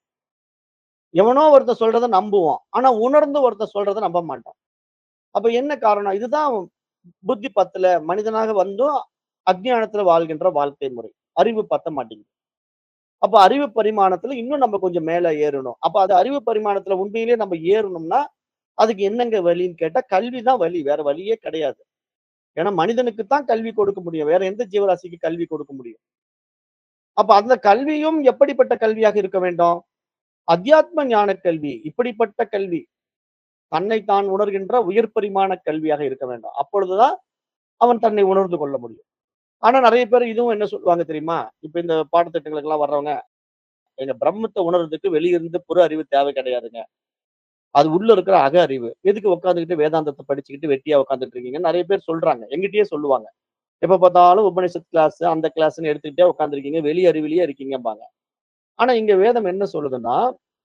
எவனோ ஒருத்தன் சொல்றத நம்புவோம். ஆனா உணர்ந்து ஒருத்தன் சொல்றத நம்ப மாட்டோம். அப்ப என்ன காரணம்? இதுதான் புத்தி பத்தல. மனிதனாக வந்தும் அஞ்ஞானத்துல வாழ்கின்ற வாழ்க்கை முறை. அறிவு பத்த மாட்டேங்குது. அப்ப அறிவு பரிமாணத்துல இன்னும் நம்ம கொஞ்சம் மேல ஏறணும். அப்ப அது அறிவு பரிமாணத்துல உண்மையிலேயே நம்ம ஏறணும்னா, அதுக்கு என்னங்க வழின்னு கேட்டா, கல்வி தான் வழி. வேற வழியே கிடையாது. ஏன்னா மனிதனுக்கு தான் கல்வி கொடுக்க முடியும். வேற எந்த ஜீவராசிக்கு கல்வி கொடுக்க முடியும்? அப்ப அந்த கல்வியும் எப்படிப்பட்ட கல்வியாக இருக்க வேண்டும்? அத்தியாத்ம ஞான கல்வி. இப்படிப்பட்ட கல்வி. தன்னை தான் உணர்கின்ற உயர் பரிமாண கல்வியாக இருக்க வேண்டும். அப்பொழுதுதான் அவன் தன்னை உணர்ந்து கொள்ள முடியும். ஆனா நெறைய பேர் இதுவும் என்ன சொல்லுவாங்க தெரியுமா? இப்ப இந்த பாடத்திட்டங்களுக்கெல்லாம் வர்றவங்க, எங்க பிரம்மத்த உணர்றதுக்கு வெளிய இருந்து புற அறிவு தேவை கிடையாதுங்க. அது உள்ள இருக்கிற அக அறிவு. எதுக்கு உட்கார்ந்துகிட்டு வேதாந்தத்த படிச்சுக்கிட்டு வெட்டியா உட்கார்ந்துட்டு இருக்கீங்கன்னு நெறைய பேர் சொல்றாங்க. என்கிட்டயே சொல்லுவாங்க. எப்ப பார்த்தாலும் உபனிஷத் கிளாஸ், அந்த கிளாஸ்ன்னு எடுத்துக்கிட்டே உட்கார்ந்திருக்கீங்க. வெளி அறிவிலேயே இருக்கீங்கம்பாங்க. ஆனா இங்க வேதம் என்ன சொல்லுதுன்னா,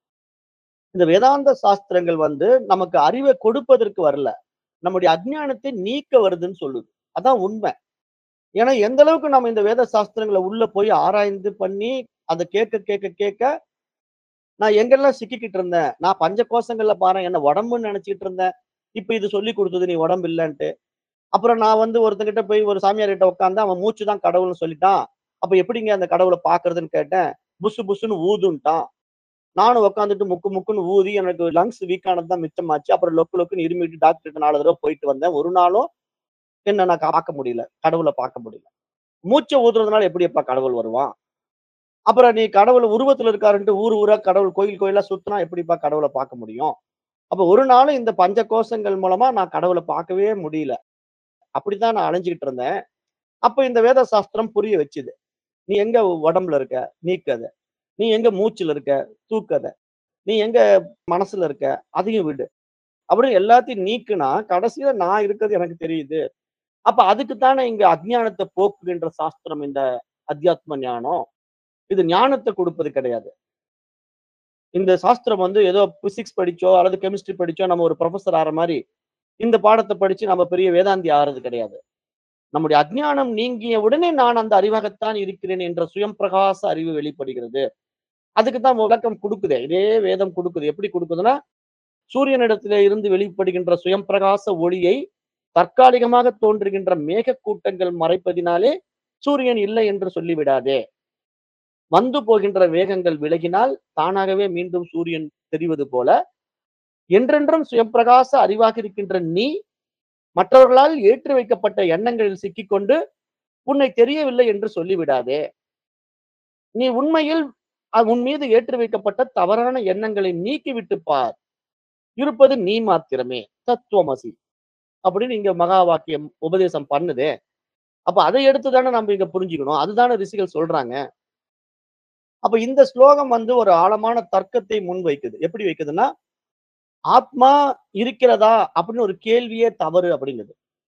இந்த வேதாந்த சாஸ்திரங்கள் வந்து நமக்கு அறிவ கொடுப்பதற்கு வரல. நம்முடைய அஞ்ஞானத்தை நீக்க வருதுன்னு சொல்லுது. அதான் உண்மை. ஏன்னா எந்த அளவுக்கு நம்ம இந்த வேத சாஸ்திரங்கள உள்ள போய் ஆராய்ந்து பண்ணி, அத கேட்க கேட்க கேட்க, நான் எங்கெல்லாம் சிக்கிக்கிட்டு இருந்தேன். நான் பஞ்ச கோசங்கள்ல பாரேன் என்ன உடம்புன்னு நெனச்சுக்கிட்டு இருந்தேன். இப்ப இது சொல்லிக் குடுத்தது நீ உடம்பு இல்லன்ட்டு. அப்புறம் நான் வந்து ஒருத்தன்கிட்ட போய் ஒரு சாமியார்கிட்ட உட்கார்ந்தேன். அவன் மூச்சு தான் கடவுள்ன்னு சொல்லிட்டான். அப்ப எப்படிங்க அந்த கடவுள பார்க்கறதுன்னு கேட்டேன். புசு புசுன்னு ஊதுன்ட்டான். நானும் உட்கார்ந்துட்டு முக்கு முக்குன்னு ஊதி எனக்கு லங்ஸ் வீக் ஆனது தான் மிச்சமாச்சு. அப்புறம் லொக்கு லொக்குன்னு இருமிட்டு டாக்டர்கிட்ட 4 தடவ போயிட்டு வந்தேன். ஒரு நாளும் என்ன நான் பார்க்க முடியல. கடவுள பார்க்க முடியல. மூச்ச ஊதுறதுனால எப்படியப்பா கடவுள் வருவான்? அப்புறம் நீ கடவுள் உருவத்துல இருக்காருன்ட்டு ஊர் ஊரா கடவுள் கோயில் கோயிலா சுத்துனா எப்படிப்பா கடவுள பார்க்க முடியும்? அப்ப ஒரு நாளும் இந்த பஞ்ச கோசங்கள் மூலமா நான் கடவுள பார்க்கவே முடியல. அப்படித்தான் நான் அலைஞ்சுகிட்டு இருந்தேன். அப்ப இந்த வேத சாஸ்திரம் புரிய வச்சுது. நீ எங்க உடம்புல இருக்க? நீக்கு அத. நீ எங்க மூச்சுல இருக்க? தூக்கு அத. நீ எங்க மனசுல இருக்க? அதையும் விடு. அப்படின்னு எல்லாத்தையும் நீக்குனா, கடைசியில நான் இருக்கிறது எனக்கு தெரியுது. அப்ப அதுக்கு தானே இங்க அஞ்ஞானத்த போக்குகின்ற சாஸ்திரம் இந்த அத்தியாத்ம ஞானம். இது ஞானத்த கொடுப்பது கிடையாது. இந்த சாஸ்திரம் வந்து ஏதோ பிசிக்ஸ் படிச்சோ, அல்லது கெமிஸ்ட்ரி படிச்சோ நம்ம ஒரு புரொஃபசர் ஆற மாரி, இந்த பாடத்த படிச்சு நம்ம பெரிய வேதாந்தி ஆறது கிடையாது. நம்முடைய அஞ்ஞானம் நீங்கிய உடனே நான் அந்த அறிவாகத்தான் இருக்கிறேன் என்ற சுயம் பிரகாச அறிவு வெளிப்படுகிறது. அதுக்கு தான் விளக்கம் குடுக்குதே. இதே வேதம் குடுக்குது. எப்படி குடுக்குதுன்னா, சூரியனிடத்திலே இருந்து வெளிப்படுகின்ற சுயம் பிரகாச ஒளியை தற்காலிகமாக தோன்றுகின்ற மேகக் கூட்டங்கள் மறைப்பதினாலே சூரியன் இல்லை என்று சொல்லிவிடாதே. வந்து போகின்ற மேகங்கள் விலகினால் தானாகவே மீண்டும் சூரியன் தெரிவது போல, என்றென்றும் சுயம்பிரகாச அறிவாக இருக்கின்ற நீ, மற்றவர்களால் ஏற்றி வைக்கப்பட்ட எண்ணங்களில் சிக்கிக்கொண்டு, உன்னை தெரியவில்லை என்று சொல்லிவிடாதே. நீ உண்மையில் அ உன் மீது ஏற்றி வைக்கப்பட்ட தவறான எண்ணங்களை நீக்கிவிட்டுப் பார். இருப்பது நீ மாத்திரமே. தத்துவமசி. அப்படின்னு இங்க மகா வாக்கியம் உபதேசம் பண்ணுதே. அப்ப அதை எடுத்து தானே நம்ம இங்க புரிஞ்சுக்கணும். அதுதானே ரிஷிகள் சொல்றாங்க. அப்ப இந்த ஸ்லோகம் வந்து ஒரு ஆழமான தர்க்கத்தை முன்வைக்குது. எப்படி வைக்குதுன்னா, ஆத்மா இருக்கிறதா? அப்படின்னு ஒரு கேள்வியே தவறு அப்படிங்குது.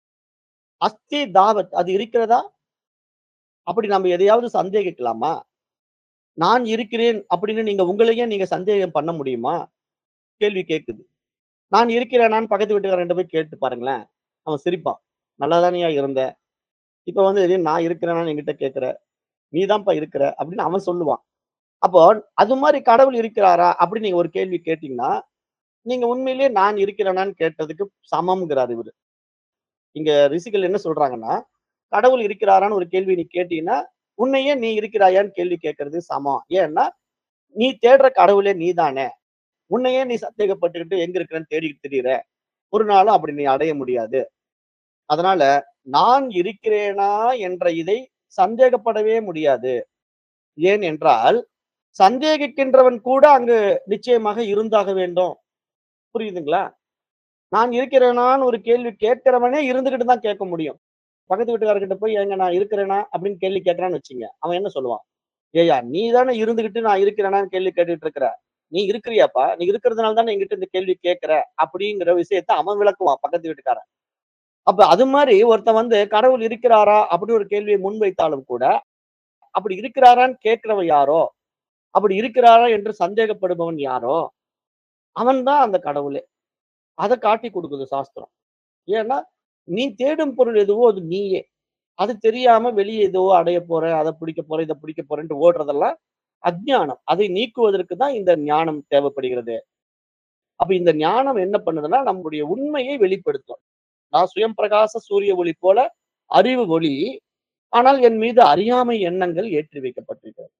அஸ்தி தாவத் அது இருக்கிறதா? அப்படி நம்ம எதையாவது சந்தேகிக்கலாமா? நான் இருக்கிறேன் அப்படின்னு நீங்க உங்களையே நீங்க சந்தேகம் பண்ண முடியுமா? கேள்வி கேட்குது. நான் இருக்கிறேனான்னு பக்கத்து வீட்டுக்காரன்ட்ட போய் கேட்டு பாருங்களேன். அவன் சிரிப்பான். நல்லா தானேய்யா இருந்த. இப்ப வந்து திடீர்னு நான் இருக்கிறேனான்னு என்கிட்ட கேட்கிற. நீ தான்ப்பா இருக்கிற அப்படின்னு அவன் சொல்லுவான். அப்போ அது மாரி கடவுள் இருக்கிறாரா? அப்படின்னு நீங்க ஒரு கேள்வி கேட்டீங்கன்னா, நீங்க உண்மையிலேயே நான் இருக்கிறேனான்னு கேட்டதுக்கு சமம்ங்கிறாரு இவரு. இங்க ரிஷிகள் என்ன சொல்றாங்கன்னா, கடவுள் இருக்கிறாரான்னு ஒரு கேள்வி நீ கேட்டீங்கன்னா, உன்னையே நீ இருக்கிறாயான்னு கேள்வி கேட்கிறது சமம். ஏன்னா, நீ தேடுற கடவுளே நீ தானே. உன்னையே நீ சந்தேகப்பட்டுக்கிட்டு எங்க இருக்கிறேன்னு தேடிக்கிட்டு திரியிற. ஒரு நாளும் அப்படி நீ அடைய முடியாது. அதனால நான் இருக்கிறேனா என்ற இதை சந்தேகப்படவே முடியாது. ஏன் என்றால், சந்தேகிக்கின்றவன் கூட அங்கு நிச்சயமாக இருந்தாக வேண்டும். புரியுதுங்களா? நான் இருக்கிறேனான்னு ஒரு கேள்வி கேட்கிறவனே இருந்துகிட்டு தான் கேட்க முடியும். பக்கத்து வீட்டுக்காரர்கிட்ட போய் ஏங்க நான் இருக்கிறேனா? அப்படின்னு கேள்வி கேட்கறான்னு வச்சுக்கங்க. அவன் என்ன சொல்லுவான்? ஏய்யா நீ தானே இருந்துகிட்டு நான் இருக்கிறேனான்னு கேள்வி கேட்டுட்டு இருக்கிற. நீ இருக்கிறியாப்பா? நீ இருக்கிறதுனால தானே என்கிட்ட இந்த கேள்வி கேட்கிற. அப்படிங்கிற விஷயத்த அவன் விளக்குவான் பக்கத்து வீட்டுக்காரன். அப்ப அது மாரி ஒருத்தன் வந்து கடவுள் இருக்கிறாரா? அப்படி ஒரு கேள்வியை முன்வைத்தாலும் கூட, அப்படி இருக்கிறாரான்னு கேட்கிறவன் யாரோ, அப்படி இருக்கிறாரா என்று சந்தேகப்படுபவன் யாரோ, அவன் தான் அந்த கடவுளே. அத காட்டிக் குடுக்குது சாஸ்திரம். ஏன்னா, நீ தேடும் பொருள் எதுவோ அது நீயே. அது தெரியாம வெளிய ஏதோ அடைய போறேன், அத பிடிக்க போறேன், இத பிடிக்க போறேன்ட்டு ஓடுறதெல்லாம் அஞ்ஞானம். அதை நீக்குவதற்கு தான் இந்த ஞானம் தேவைப்படுகிறது. அப்ப இந்த ஞானம் என்ன பண்ணுதுன்னா, நம்முடைய உண்மையை வெளிப்படுத்தும். நான் சுயம் பிரகாச சூரிய ஒளி போல அறிவு ஒளி. ஆனால் என் மீது அறியாமை எண்ணங்கள் ஏற்றி வைக்கப்பட்டிருக்கிறது.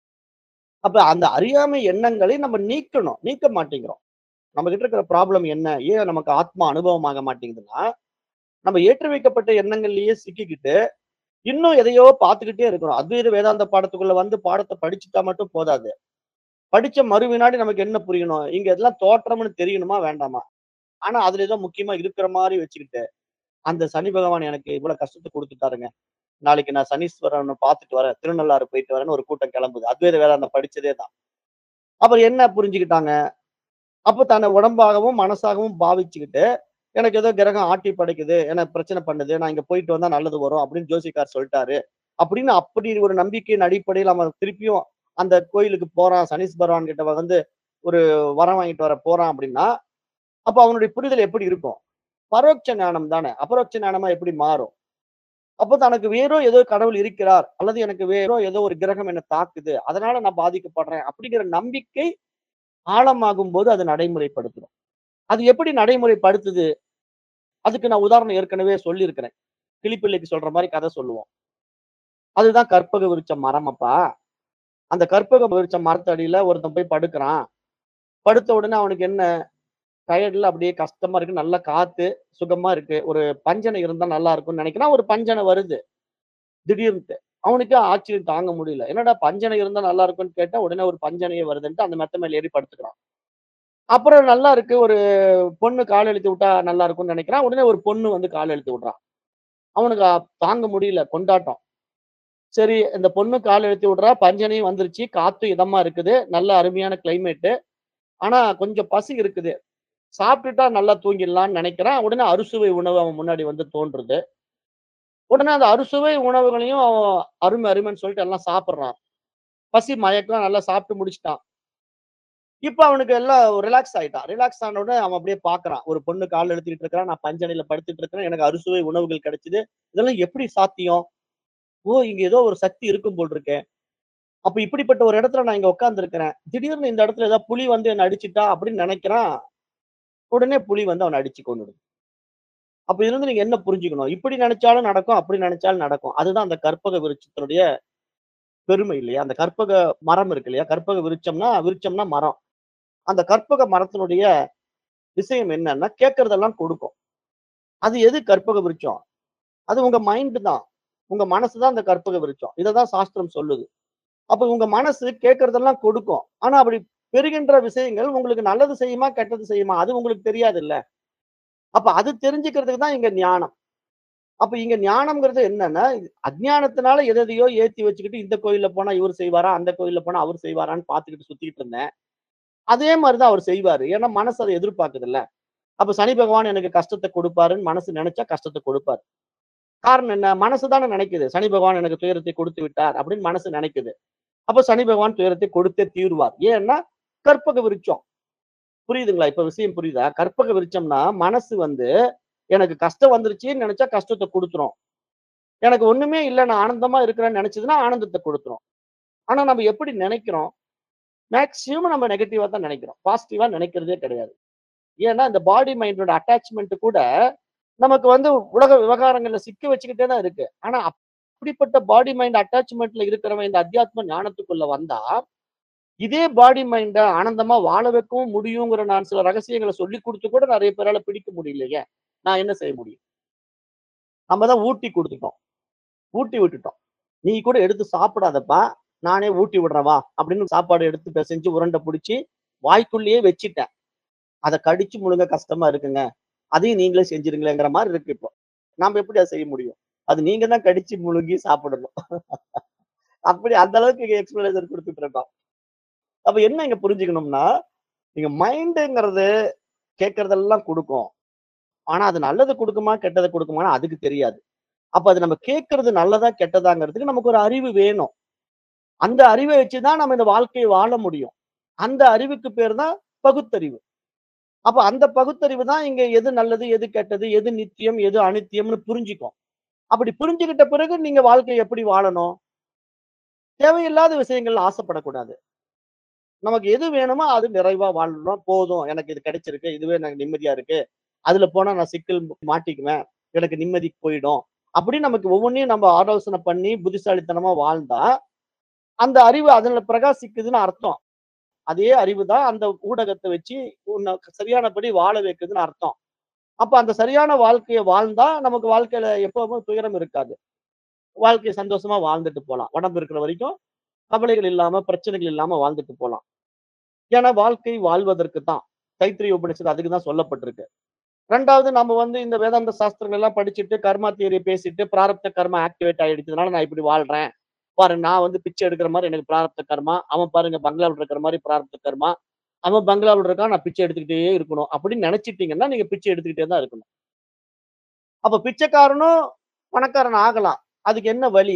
அப்ப அந்த அறியாமை எண்ணங்களை நம்ம நீக்கணும். நீக்க மாட்டேங்கிறோம். நம்ம கிட்ட இருக்கிற ப்ராப்ளம் என்ன? ஏன் நமக்கு ஆத்மா அனுபவமாக மாட்டேங்குதுன்னா, நம்ம ஏற்றி வைக்கப்பட்ட எண்ணங்கள்லயே சிக்கிக்கிட்டு, இன்னும் எதையோ பார்த்துக்கிட்டே இருக்கிறோம். அத்வைத வேதாந்த பாடத்துக்குள்ள வந்து பாடத்த படிச்சுட்டா மட்டும் போதாது. படிச்ச மறு வினாடி நமக்கு என்ன புரியணும்? இங்க எல்லாம் தோற்றம்னு தெரியணுமா? வேண்டாமா? ஆனா அதுல ஏதோ முக்கியமா இருக்கிற மாரி வச்சுக்கிட்டு, அந்த சனி பகவான் எனக்கு இவ்வளவு கஷ்டத்த குடுத்துட்டாருங்க. நாளைக்கு நான் சனீஸ்வரன பார்த்துட்டு வரேன். திருநள்ளாறு போயிட்டு வரேன்னு ஒரு கூட்டம் கிளம்புது. அத்வைத வேதாந்தம் படிச்சதே தான். அப்புறம் என்ன புரிஞ்சுக்கிட்டாங்க? அப்ப தன்னை உடம்பாகவும், மனசாகவும் பாவிச்சுக்கிட்டு, எனக்கு ஏதோ கிரகம் ஆட்டி படைக்குது, எனக்கு பிரச்சனை பண்ணுது, நான் இங்க போயிட்டு வந்தா நல்லது வரும் அப்படின்னு ஜோசியக்கார் சொல்ட்டாரு. அப்படின்னு அப்படி ஒரு நம்பிக்கையின் அடிப்படையில அவன் திருப்பியும் அந்த கோயிலுக்கு போறான். சனீஸ் பகவான் கிட்ட வந்து ஒரு வரம் வாங்கிட்டு வர போறான் அப்படின்னா, அப்ப அவனுடைய புரிதல் எப்படி இருக்கும்? பரோட்ச ஞானம் தானே. அபரோட்ச ஞானமா எப்படி மாறும்? அப்ப தனக்கு வேறோ ஏதோ கடவுள் இருக்கிறார். அல்லது எனக்கு வேறோ ஏதோ ஒரு கிரகம் என்ன தாக்குது. அதனால நான் பாதிக்கப்படுறேன். அப்படிங்கிற நம்பிக்கை ஆழமாகும்போது அது நடைமுறைப்படுத்தணும். அது எப்படி நடைமுறைப்படுத்துது? அதுக்கு நான் உதாரணம் ஏற்கனவே சொல்லியிருக்கிறேன். கிளிப்பிள்ளைக்கு சொல்ற மாரி கதை சொல்லுவோம். அதுதான் கற்பக விருட்ச மரம் அப்பா. அந்த கற்பக விருட்ச மரத்தடியில ஒருத்தன் போய் படுக்குறான். படுத்த உடனே அவனுக்கு என்ன? டயர்ட்ல அப்படியே கஷ்டமா இருக்கு. நல்லா காத்து, சுகமா இருக்கு. ஒரு பஞ்சனை இருந்தா நல்லா இருக்கும்னு நினைக்கிறான். ஒரு பஞ்சனை வருது. திடீர்னுட்டு. அவனுக்கு ஆச்சரியம் தாங்க முடியல. என்னடா பஞ்சனை இருந்தா நல்லா இருக்கும்னு கேட்டா, உடனே ஒரு பஞ்சனையே வருதுன்ட்டு அந்த மெத்த மேல ஏறி படுத்துக்கிறான். அப்புறம் நல்லா இருக்கு. ஒரு பொண்ணு கால் அழுத்தி விட்டா நல்லா இருக்கும்னு நினைக்கிறான். உடனே ஒரு பொண்ணு வந்து கால் அழுத்தி விடுறான். அவனுக்கு அ தாங்க முடியல. கொண்டாட்டம். சரி இந்த பொண்ணு கால் அழுத்தி விடுறா. பஞ்சனையும் வந்துருச்சு. காத்தும் இதமா இருக்குது. நல்ல அருமையான கிளைமேட்டு. ஆனா கொஞ்சம் பசி இருக்குது. சாப்பிட்டுட்டா நல்லா தூங்கிடலாம்னு நினைக்கிறான். உடனே அறுசுவை உணவு அவன் முன்னாடி வந்து தோன்றுது. உடனே அந்த அறுசுவை உணவுகளையும் அவன் அருமை அருமைன்னு சொல்லிட்டு எல்லாம் சாப்பிடுறான். பசி மயக்கம் நல்லா சாப்பிட்டு முடிச்சுட்டான். இப்ப அவனுக்கு எல்லாம் ரிலாக்ஸ் ஆயிட்டான். ரிலாக்ஸ் ஆன உடனே அவன் அப்படியே பார்க்குறான். ஒரு பொண்ணு கால் அழுத்திட்டு இருக்கிறா. நான் பஞ்சனையில படுத்துட்டு இருக்கிறேன். எனக்கு அறுசுவை உணவுகள் கிடைச்சுது. இதெல்லாம் எப்படி சாத்தியம்? ஓ! இங்க ஏதோ ஒரு சக்தி இருக்கும் போல் இருக்கே. அப்ப இப்படிப்பட்ட ஒரு இடத்துல நான் இங்க உட்கார்ந்திருக்கிறேன். திடீர்னு இந்த இடத்துல ஏதாவது புலி வந்து என்ன அடிச்சுட்டா அப்படின்னு நினைக்கிறான். உடனே புலி வந்து அவன அடிச்சு கொன்னுடுது. அப்ப இதுலருந்து நீங்க என்ன புரிஞ்சுக்கணும்? இப்படி நினைச்சாலும் நடக்கும், அப்படி நினைச்சாலும் நடக்கும். அதுதான் அந்த கற்பக விருட்சத்தினுடைய பெருமை இல்லையா? அந்த கற்பக மரம் இருக்கு இல்லையா? கற்பக விருட்சம்னா விருட்சம்னா மரம். அந்த கற்பக மரத்தினுடைய விஷயம் என்னன்னா, கேட்கிறதெல்லாம் கொடுக்கும். அது எது கற்பக விருட்சம்? அது உங்க மைண்ட் தான். உங்க மனசு தான் அந்த கற்பக விருட்சம். இததான் சாஸ்திரம் சொல்லுது. அப்ப உங்க மனசு கேட்கிறதெல்லாம் கொடுக்கும். ஆனா அப்படி பெறுகின்ற விஷயங்கள் உங்களுக்கு நல்லது செய்யுமா? கெட்டது செய்யுமா? அது உங்களுக்கு தெரியாதுல்ல. அப்ப அது தெரிஞ்சுக்கிறதுக்கு தான் இங்க ஞானம். அப்ப இங்க ஞானம்ங்கிறது என்னன்னா, அஞ்ஞானத்தினால எத எதையோ ஏத்தி வச்சுக்கிட்டு, இந்த கோயில்ல போனா இவரு செய்வாரா? அந்த கோயில்ல போனா அவரு செய்வாரான்னு பார்த்துக்கிட்டு சுத்திட்டு இருந்தேன். அதே மாரி தான் அவரு செய்வாரு. ஏன்னா மனசு அத எதிர்பார்க்குதுல்ல. அப்ப சனி பகவான் எனக்கு கஷ்டத்த குடுப்பாருன்னு மனசு நெனச்சா கஷ்டத்த குடுப்பாரு. காரணம் என்ன? மனசு தானே நெனைக்குது. சனி பகவான் எனக்கு துயரத்தை கொடுத்து விட்டார் அப்படின்னு மனசு நெனைக்குது. அப்ப சனி பகவான் துயரத்தை கொடுத்தே தீருவார். ஏன்னா கற்பக விருட்சம். புரியுதுங்களா? இப்ப விஷயம் புரியுதா? கற்பக விருட்சம்னா மனசு வந்து எனக்கு கஷ்டம் வந்துருச்சுன்னு நெனச்சா கஷ்டத்த குடுத்துரும். எனக்கு ஒண்ணுமே இல்ல நான் ஆனந்தமா இருக்கிறேன்னு நெனச்சதுன்னா ஆனந்தத்த குடுத்துரும். ஆனா நம்ம எப்படி நெனைக்கிறோம்? மேக்ஸிமம் நம்ம நெகட்டிவா தான் நெனைக்கிறோம். பாசிட்டிவா நெனைக்கிறதே கிடையாது. ஏன்னா இந்த பாடி மைண்டோட அட்டாச்மென்ட் கூட நமக்கு வந்து உலக விவகாரங்கள்ல சிக்க வச்சுக்கிட்டே தான் இருக்கு. ஆனா அப்படிப்பட்ட பாடி மைண்ட் அட்டாச்மென்ட்ல இருக்கிறவன் இந்த அத்தியாத்ம ஞானத்துக்குள்ள வந்தா, இதே பாடி மைண்ட ஆனந்தமா வாழ வைக்கவும் முடியுங்கிற நான் சில ரகசியங்கள சொல்லிக் குடுத்து கூட நெறைய பேரால பிடிக்க முடியலையே. நான் என்ன செய்ய முடியும்? நம்ம தான் ஊட்டி குடுத்துட்டோம். ஊட்டி விட்டுட்டோம். "நீ கூட எடுத்து சாப்பிடாதப்பா, நானே ஊட்டி விடுறேன் வா" அப்படின்னு சாப்பாடு எடுத்து பெசஞ்சு உருண்ட புடிச்சு வாய்க்குள்ளேயே வச்சுட்டேன். அத கடிச்சு முழுங்க கஷ்டமா இருக்குங்க. அதையும் நீங்களே செஞ்சுருங்களேங்கிற மாரி இருக்கு இப்போ. நாம எப்படி அத செய்ய முடியும்? அது நீங்க தான் கடிச்சு முழுங்கி சாப்பிடணும். அப்படி அந்த அளவுக்கு இங்க எக்ஸ்ப்ளனேஷன் குடுத்துட்டு இருக்கோம். அப்ப என்ன இங்க புரிஞ்சுக்கணும்னா, நீங்க மைண்டுங்கிறது கேட்கிறதெல்லாம் குடுக்கும். ஆனா அது நல்லது குடுக்குமா? கெட்டத குடுக்குமான்னு அதுக்கு தெரியாது. அப்ப அது நம்ம கேட்கிறது நல்லதா? கெட்டதாங்கிறதுக்கு நமக்கு ஒரு அறிவு வேணும். அந்த அறிவ வச்சு தான் நம்ம இந்த வாழ்க்கைய வாழ முடியும். அந்த அறிவுக்கு பேர் தான் பகுத்தறிவு. அப்ப அந்த பகுத்தறிவு தான் இங்க எது நல்லது? எது கெட்டது? எது நித்தியம்? எது அனித்தியம்னு புரிஞ்சுக்கும். அப்படி புரிஞ்சுகிட்ட பிறகு நீங்க வாழ்க்கைய எப்படி வாழணும்? தேவையில்லாத விஷயங்கள்ல ஆசைப்படக்கூடாது. நமக்கு எது வேணுமோ அது நிறைவா வாழணும். போதும் எனக்கு இது கிடைச்சிருக்கு. இதுவே எனக்கு நிம்மதியா இருக்கு. அதுல போனா நான் சிக்கல் மாட்டிக்குவேன். எனக்கு நிம்மதி போயிடும். அப்படி நமக்கு ஒவ்வொன்னையும் நம்ம ஆலோசனை பண்ணி புத்திசாலித்தனமா வாழ்ந்தா, அந்த அறிவு அதுல பிரகாசிக்குதுன்னு அர்த்தம். அதே அறிவு தான் அந்த ஊடகத்த வச்சு உன்ன சரியானபடி வாழ வைக்குதுன்னு அர்த்தம். அப்ப அந்த சரியான வாழ்க்கைய வாழ்ந்தா, நமக்கு வாழ்க்கையில எப்பவுமே துயரம் இருக்காது. வாழ்க்கை சந்தோஷமா வாழ்ந்துட்டு போலாம். உடம்பு இருக்கிற வரைக்கும் கவலைகள் இல்லாம, பிரச்சனைகள் இல்லாம வாழ்ந்துட்டு போலாம். ஏன்னா வாழ்க்கை வாழ்வதற்கு தான். தைத்திரிய உபநிஷத்து அதுக்கு தான் சொல்லப்பட்டிருக்கு. 2வது நம்ம வந்து இந்த வேதாந்த சாஸ்திரங்கள் எல்லாம் படிச்சுட்டு, கர்மா தியரிய பேசிட்டு, பிராரப்த கர்மா ஆக்டிவேட் ஆயிடுச்சதுனால நான் இப்படி வாழ்றேன். பாரு நான் வந்து பிச்சை எடுக்கிற மாரி எனக்கு பிராரப்த கர்மா. அவன் பாருங்க பங்களாவுல இருக்கிற மாரி பிராரப்த கர்மா. அவன் பங்களாவுல இருக்கான். நான் பிச்சை எடுத்துக்கிட்டே இருக்கணும். அப்படின்னு நெனச்சுட்டீங்கன்னா, நீங்க பிச்சை எடுத்துக்கிட்டே தான் இருக்கணும். அப்ப பிச்சைக்காரனும் பணக்காரன் ஆகலாம். அதுக்கு என்ன வழி?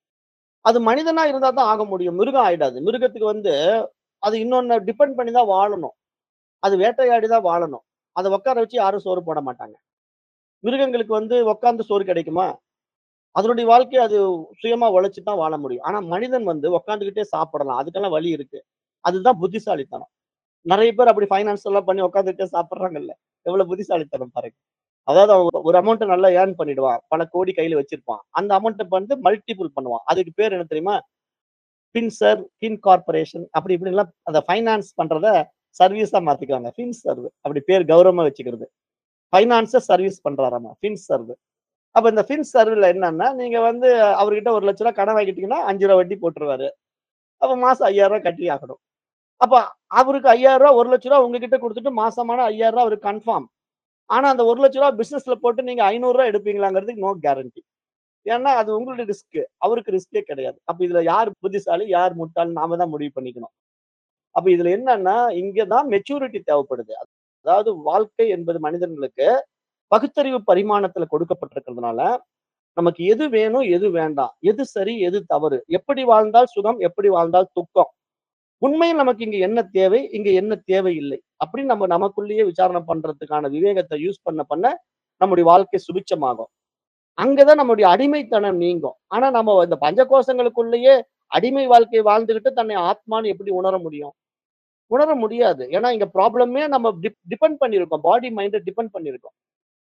அது மனிதனா இருந்தா தான் ஆக முடியும். மிருகம் ஆயிடாது. மிருகத்துக்கு வந்து அது இன்னொன்ன டிபெண்ட் பண்ணி தான் வாழணும். அது வேட்டையாடி தான் வாழணும். அத உட்கார வச்சு யாரும் சோறு போட மாட்டாங்க. மிருகங்களுக்கு வந்து உட்கார்ந்து சோறு கிடைக்குமா? அதனுடைய வாழ்க்கைய அது சுயமா உழைச்சு தான் வாழ முடியும். ஆனா மனிதன் வந்து உட்கார்ந்துகிட்டே சாப்பிடலாம். அதுக்கெல்லாம் வழி இருக்கு. அதுதான் புத்திசாலித்தனம். நெறைய பேர் அப்படி ஃபைனான்ஸ் எல்லாம் பண்ணி உட்கார்ந்துட்டே சாப்பிடுறாங்கல்ல. எவ்வளவு புத்திசாலித்தனம் பாருங்க. அதாவது அவன் ஒரு அமௌண்ட் நல்லா ஏர்ன் பண்ணிடுவான். பல கோடி கையில வச்சிருப்பான். அந்த அமௌண்ட்ட வந்து மல்டிபிள் பண்ணுவான். அதுக்கு பேர் என்ன தெரியுமா? ஃபின்சர், ஃபின் கார்ப்பரேஷன் அப்படி இப்படின்லாம் அத ஃபைனான்ஸ் பண்றத சர்வீஸா மாத்திக்குவாங்க. ஃபின்சர்வ் அப்படி பேர் கௌரவமா வச்சுக்கிறது. ஃபைனான்ஸ சர்வீஸ் பண்றாராமா. ஃபின்சர்வ். அப்ப இந்த ஃபின்சர்வ்ல என்னன்னா, நீங்க வந்து அவர்கிட்ட ரூ. 1,00,000 கடன் வாங்கிட்டீங்கன்னா, ரூ. 5 வட்டி போட்டுருவாரு. அப்ப மாசம் ரூ. 5,000 கட்டி ஆகணும். அப்ப அவருக்கு ரூ. 5,000 ரூ. 1,00,000 உங்ககிட்ட குடுத்துட்டு மாசமான ரூ. 5,000 அவருக்கு கன்ஃபார்ம். ஆனா அந்த ரூ. 1,00,000 பிசினஸ்ல போட்டு நீங்க ரூ. 500 எடுப்பீங்களாங்கிறதுக்கு நோ கேரண்டி. ஏன்னா அது உங்களுடைய ரிஸ்க். அவருக்கு ரிஸ்கே கிடையாது. அப்ப இதுல யார் புத்திசாலி, யார் முட்டாள் நாம தான் முடிவு பண்ணிக்கணும். அப்ப இதுல என்னன்னா, இங்க தான் மெச்சூரிட்டி தேவைப்படுது. அதாவது வாழ்க்கை என்பது மனிதர்களுக்கு பகுத்தறிவு பரிமாணத்துல கொடுக்கப்பட்டிருக்கிறதுனால, நமக்கு எது வேணும், எது வேண்டாம், எது சரி, எது தவறு, எப்படி வாழ்ந்தால் சுகம், எப்படி வாழ்ந்தால் துக்கம். உண்மையில் நமக்கு இங்க என்ன தேவை, இங்க என்ன தேவையில்லை. அப்படின்னு நம்ம நமக்குள்ளேயே விசாரணை பண்றதுக்கான விவேகத்த யூஸ் பண்ண பண்ண நம்முடைய வாழ்க்கை சுபிட்சமாகும். அங்க தான் நம்முடைய அடிமைத்தனம் நீங்கும். ஆனா நம்ம இந்த பஞ்சகோசங்களுக்குள்ளேயே அடிமை வாழ்க்கை வாழ்ந்துகிட்டு தன்னை ஆத்மான்னு எப்படி உணர முடியும்? உணர முடியாது. ஏன்னா இங்க ப்ராப்ளமே நம்ம டிப் டிபெண்ட் பண்ணியிருக்கோம். பாடி, மைண்ட டிபெண்ட் பண்ணியிருக்கோம்.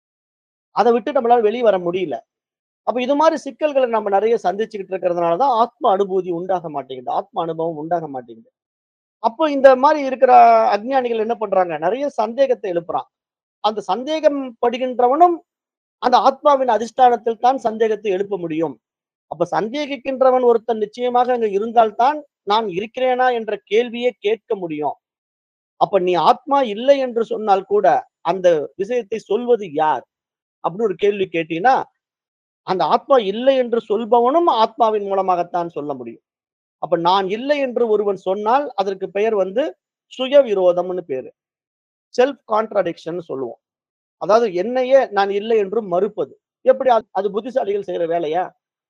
அத விட்டு நம்மளால வெளிய வர முடியல. அப்ப இது மாரி சிக்கல்கள நம்ம நெறைய சந்திச்சுக்கிட்டு இருக்கிறதுனால தான் ஆத்ம அனுபூதி உண்டாக மாட்டேங்குது. ஆத்ம அனுபவம் உண்டாக மாட்டேங்குது. அப்போ இந்த மாரி இருக்கிற அஞ்ஞானிகள் என்ன பண்றாங்க? நெறைய சந்தேகத்த எழுப்புறான். அந்த சந்தேகம் படுகின்றவனும் அந்த ஆத்மாவின் அதிஷ்டானத்தில் தான் சந்தேகத்தை எழுப்ப முடியும். அப்ப சந்தேகிக்கின்றவன் ஒருத்தன் நிச்சயமாக அங்க இருந்தால் தான், நான் இருக்கிறேனா என்ற கேள்வியே கேட்க முடியும். அப்ப நீ ஆத்மா இல்லை என்று சொன்னால் கூட, அந்த விஷயத்தை சொல்வது யார்? அப்படின்னு ஒரு கேள்வி கேட்டீன்னா, அந்த ஆத்மா இல்லை என்று சொல்பவனும் ஆத்மாவின் மூலமாகத்தான் சொல்ல முடியும். அப்ப நான் இல்லை என்று ஒருவன் சொன்னால், அதற்கு பெயர் வந்து சுய விரோதம்னு பேரு. செல்ஃப் கான்ட்ராடிக்ஷன்னு சொல்லுவோம். அதாவது என்னையே நான் இல்லை என்று மறுப்பது. எப்படி அது அது புத்திசாலிகள் செய்ற வேலையா?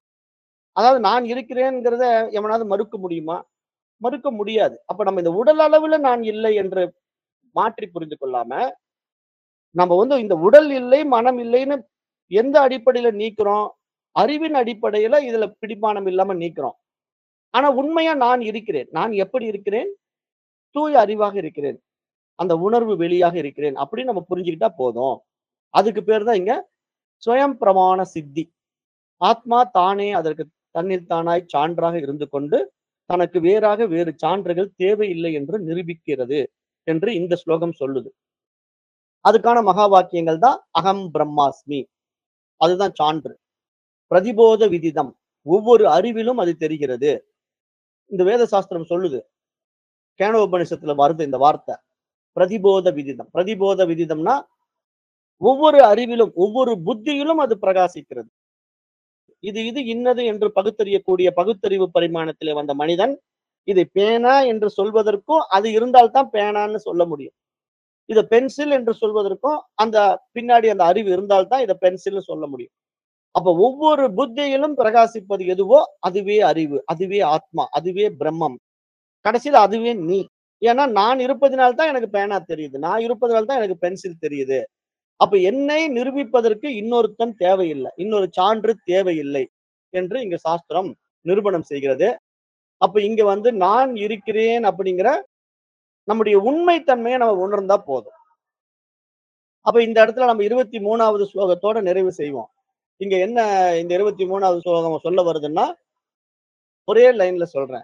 அதாவது நான் இருக்கிறேன்ங்கிறத எவனாவது மறுக்க முடியுமா? மறுக்க முடியாது. அப்ப நம்ம இந்த உடல் அளவுல நான் இல்லை என்று மாற்றி புரிந்து கொள்ளாம, நம்ம வந்து இந்த உடல் இல்லை, மனம் இல்லைன்னு எந்த அடிப்படையில நீக்குறோம்? அறிவின் அடிப்படையில இதுல பிடிமானம் இல்லாம நீக்குறோம். ஆனா உண்மையா நான் இருக்கிறேன். நான் எப்படி இருக்கிறேன்? தூய அறிவாக இருக்கிறேன். அந்த உணர்வு வெளியாக இருக்கிறேன். அப்படின்னு நம்ம புரிஞ்சுக்கிட்டா போதும். அதுக்கு பேர் தான் இங்க சுயம் பிரமாண சித்தி. ஆத்மா தானே அதற்கு தன்னில் தானாய் சான்றாக இருந்து கொண்டு, தனக்கு வேறாக வேறு சான்றுகள் தேவையில்லை என்று நிரூபிக்கிறது என்று இந்த ஸ்லோகம் சொல்லுது. அதுக்கான மகா வாக்கியங்கள் தான் அகம் பிரம்மாஸ்மி. அதுதான் சான்று. பிரதிபோத விதிதம். ஒவ்வொரு அறிவிலும் அது தெரிகிறது. இந்த வேத சாஸ்திரம் சொல்லுது. கேனோபனிஷத்துல வருது இந்த வார்த்தை. பிரதிபோத விதிதம். பிரதிபோத விதிதம்னா, ஒவ்வொரு அறிவிலும், ஒவ்வொரு புத்தியிலும் அது பிரகாசிக்கிறது. இது இது இன்னது என்று பகுத்தறியக்கூடிய பகுத்தறிவு பரிமாணத்திலே வந்த மனிதன், இதை பேனா என்று சொல்வதற்கும், அது இருந்தால் தான் பேனான்னு சொல்ல முடியும். இத பென்சில் என்று சொல்வதற்கும், அந்த பின்னாடி அந்த அறிவு இருந்தால் தான் இத பென்சில்னு சொல்ல முடியும். அப்ப ஒவ்வொரு புத்தியிலும் பிரகாசிப்பது எதுவோ, அதுவே அறிவு, அதுவே ஆத்மா, அதுவே பிரம்மம். கடைசியில அதுவே நீ. ஏன்னா நான் இருப்பதினால் தான் எனக்கு பேனா தெரியுது. நான் இருப்பதனால தான் எனக்கு பென்சில் தெரியுது. அப்ப என்னை நிரூபிப்பதற்கு இன்னொருத்தன் தேவையில்லை இன்னொரு சான்று தேவையில்லை என்று இங்க சாஸ்திரம் நிரூபணம் செய்கிறது அப்ப இங்க வந்து நான் இருக்கிறேன் அப்படிங்கிற நம்முடைய உண்மைத்தன்மையை நம்ம உணர்ந்தா போதும் அப்ப இந்த இடத்துல நம்ம இருபத்தி மூணாவது ஸ்லோகத்தோட நிறைவு செய்வோம் இங்க என்ன இந்த இருபத்தி மூணாவது ஸ்லோகம் சொல்ல வருதுன்னா ஒரே லைன்ல சொல்றேன்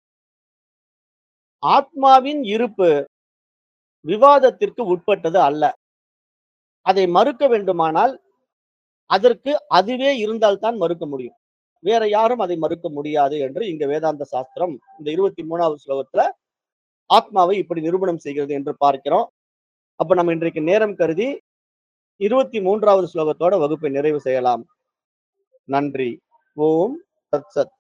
ஆத்மாவின் இருப்பு விவாதத்திற்கு உட்பட்டது அல்ல அதை மறுக்க வேண்டுமானால் அதற்கு அதுவே இருந்தால்தான் மறுக்க முடியும் வேற யாரும் அதை மறுக்க முடியாது என்று இங்க வேதாந்த சாஸ்திரம் இந்த இருபத்தி மூணாவது ஸ்லோகத்துல ஆத்மாவை இப்படி நிரூபணம் செய்கிறது என்று பார்க்கிறோம் அப்ப நம்ம இன்றைக்கு நேரம் கருதி இருபத்தி மூன்றாவது ஸ்லோகத்தோட வகுப்பை நிறைவு செய்யலாம் நன்றி ஓம் தத் சத்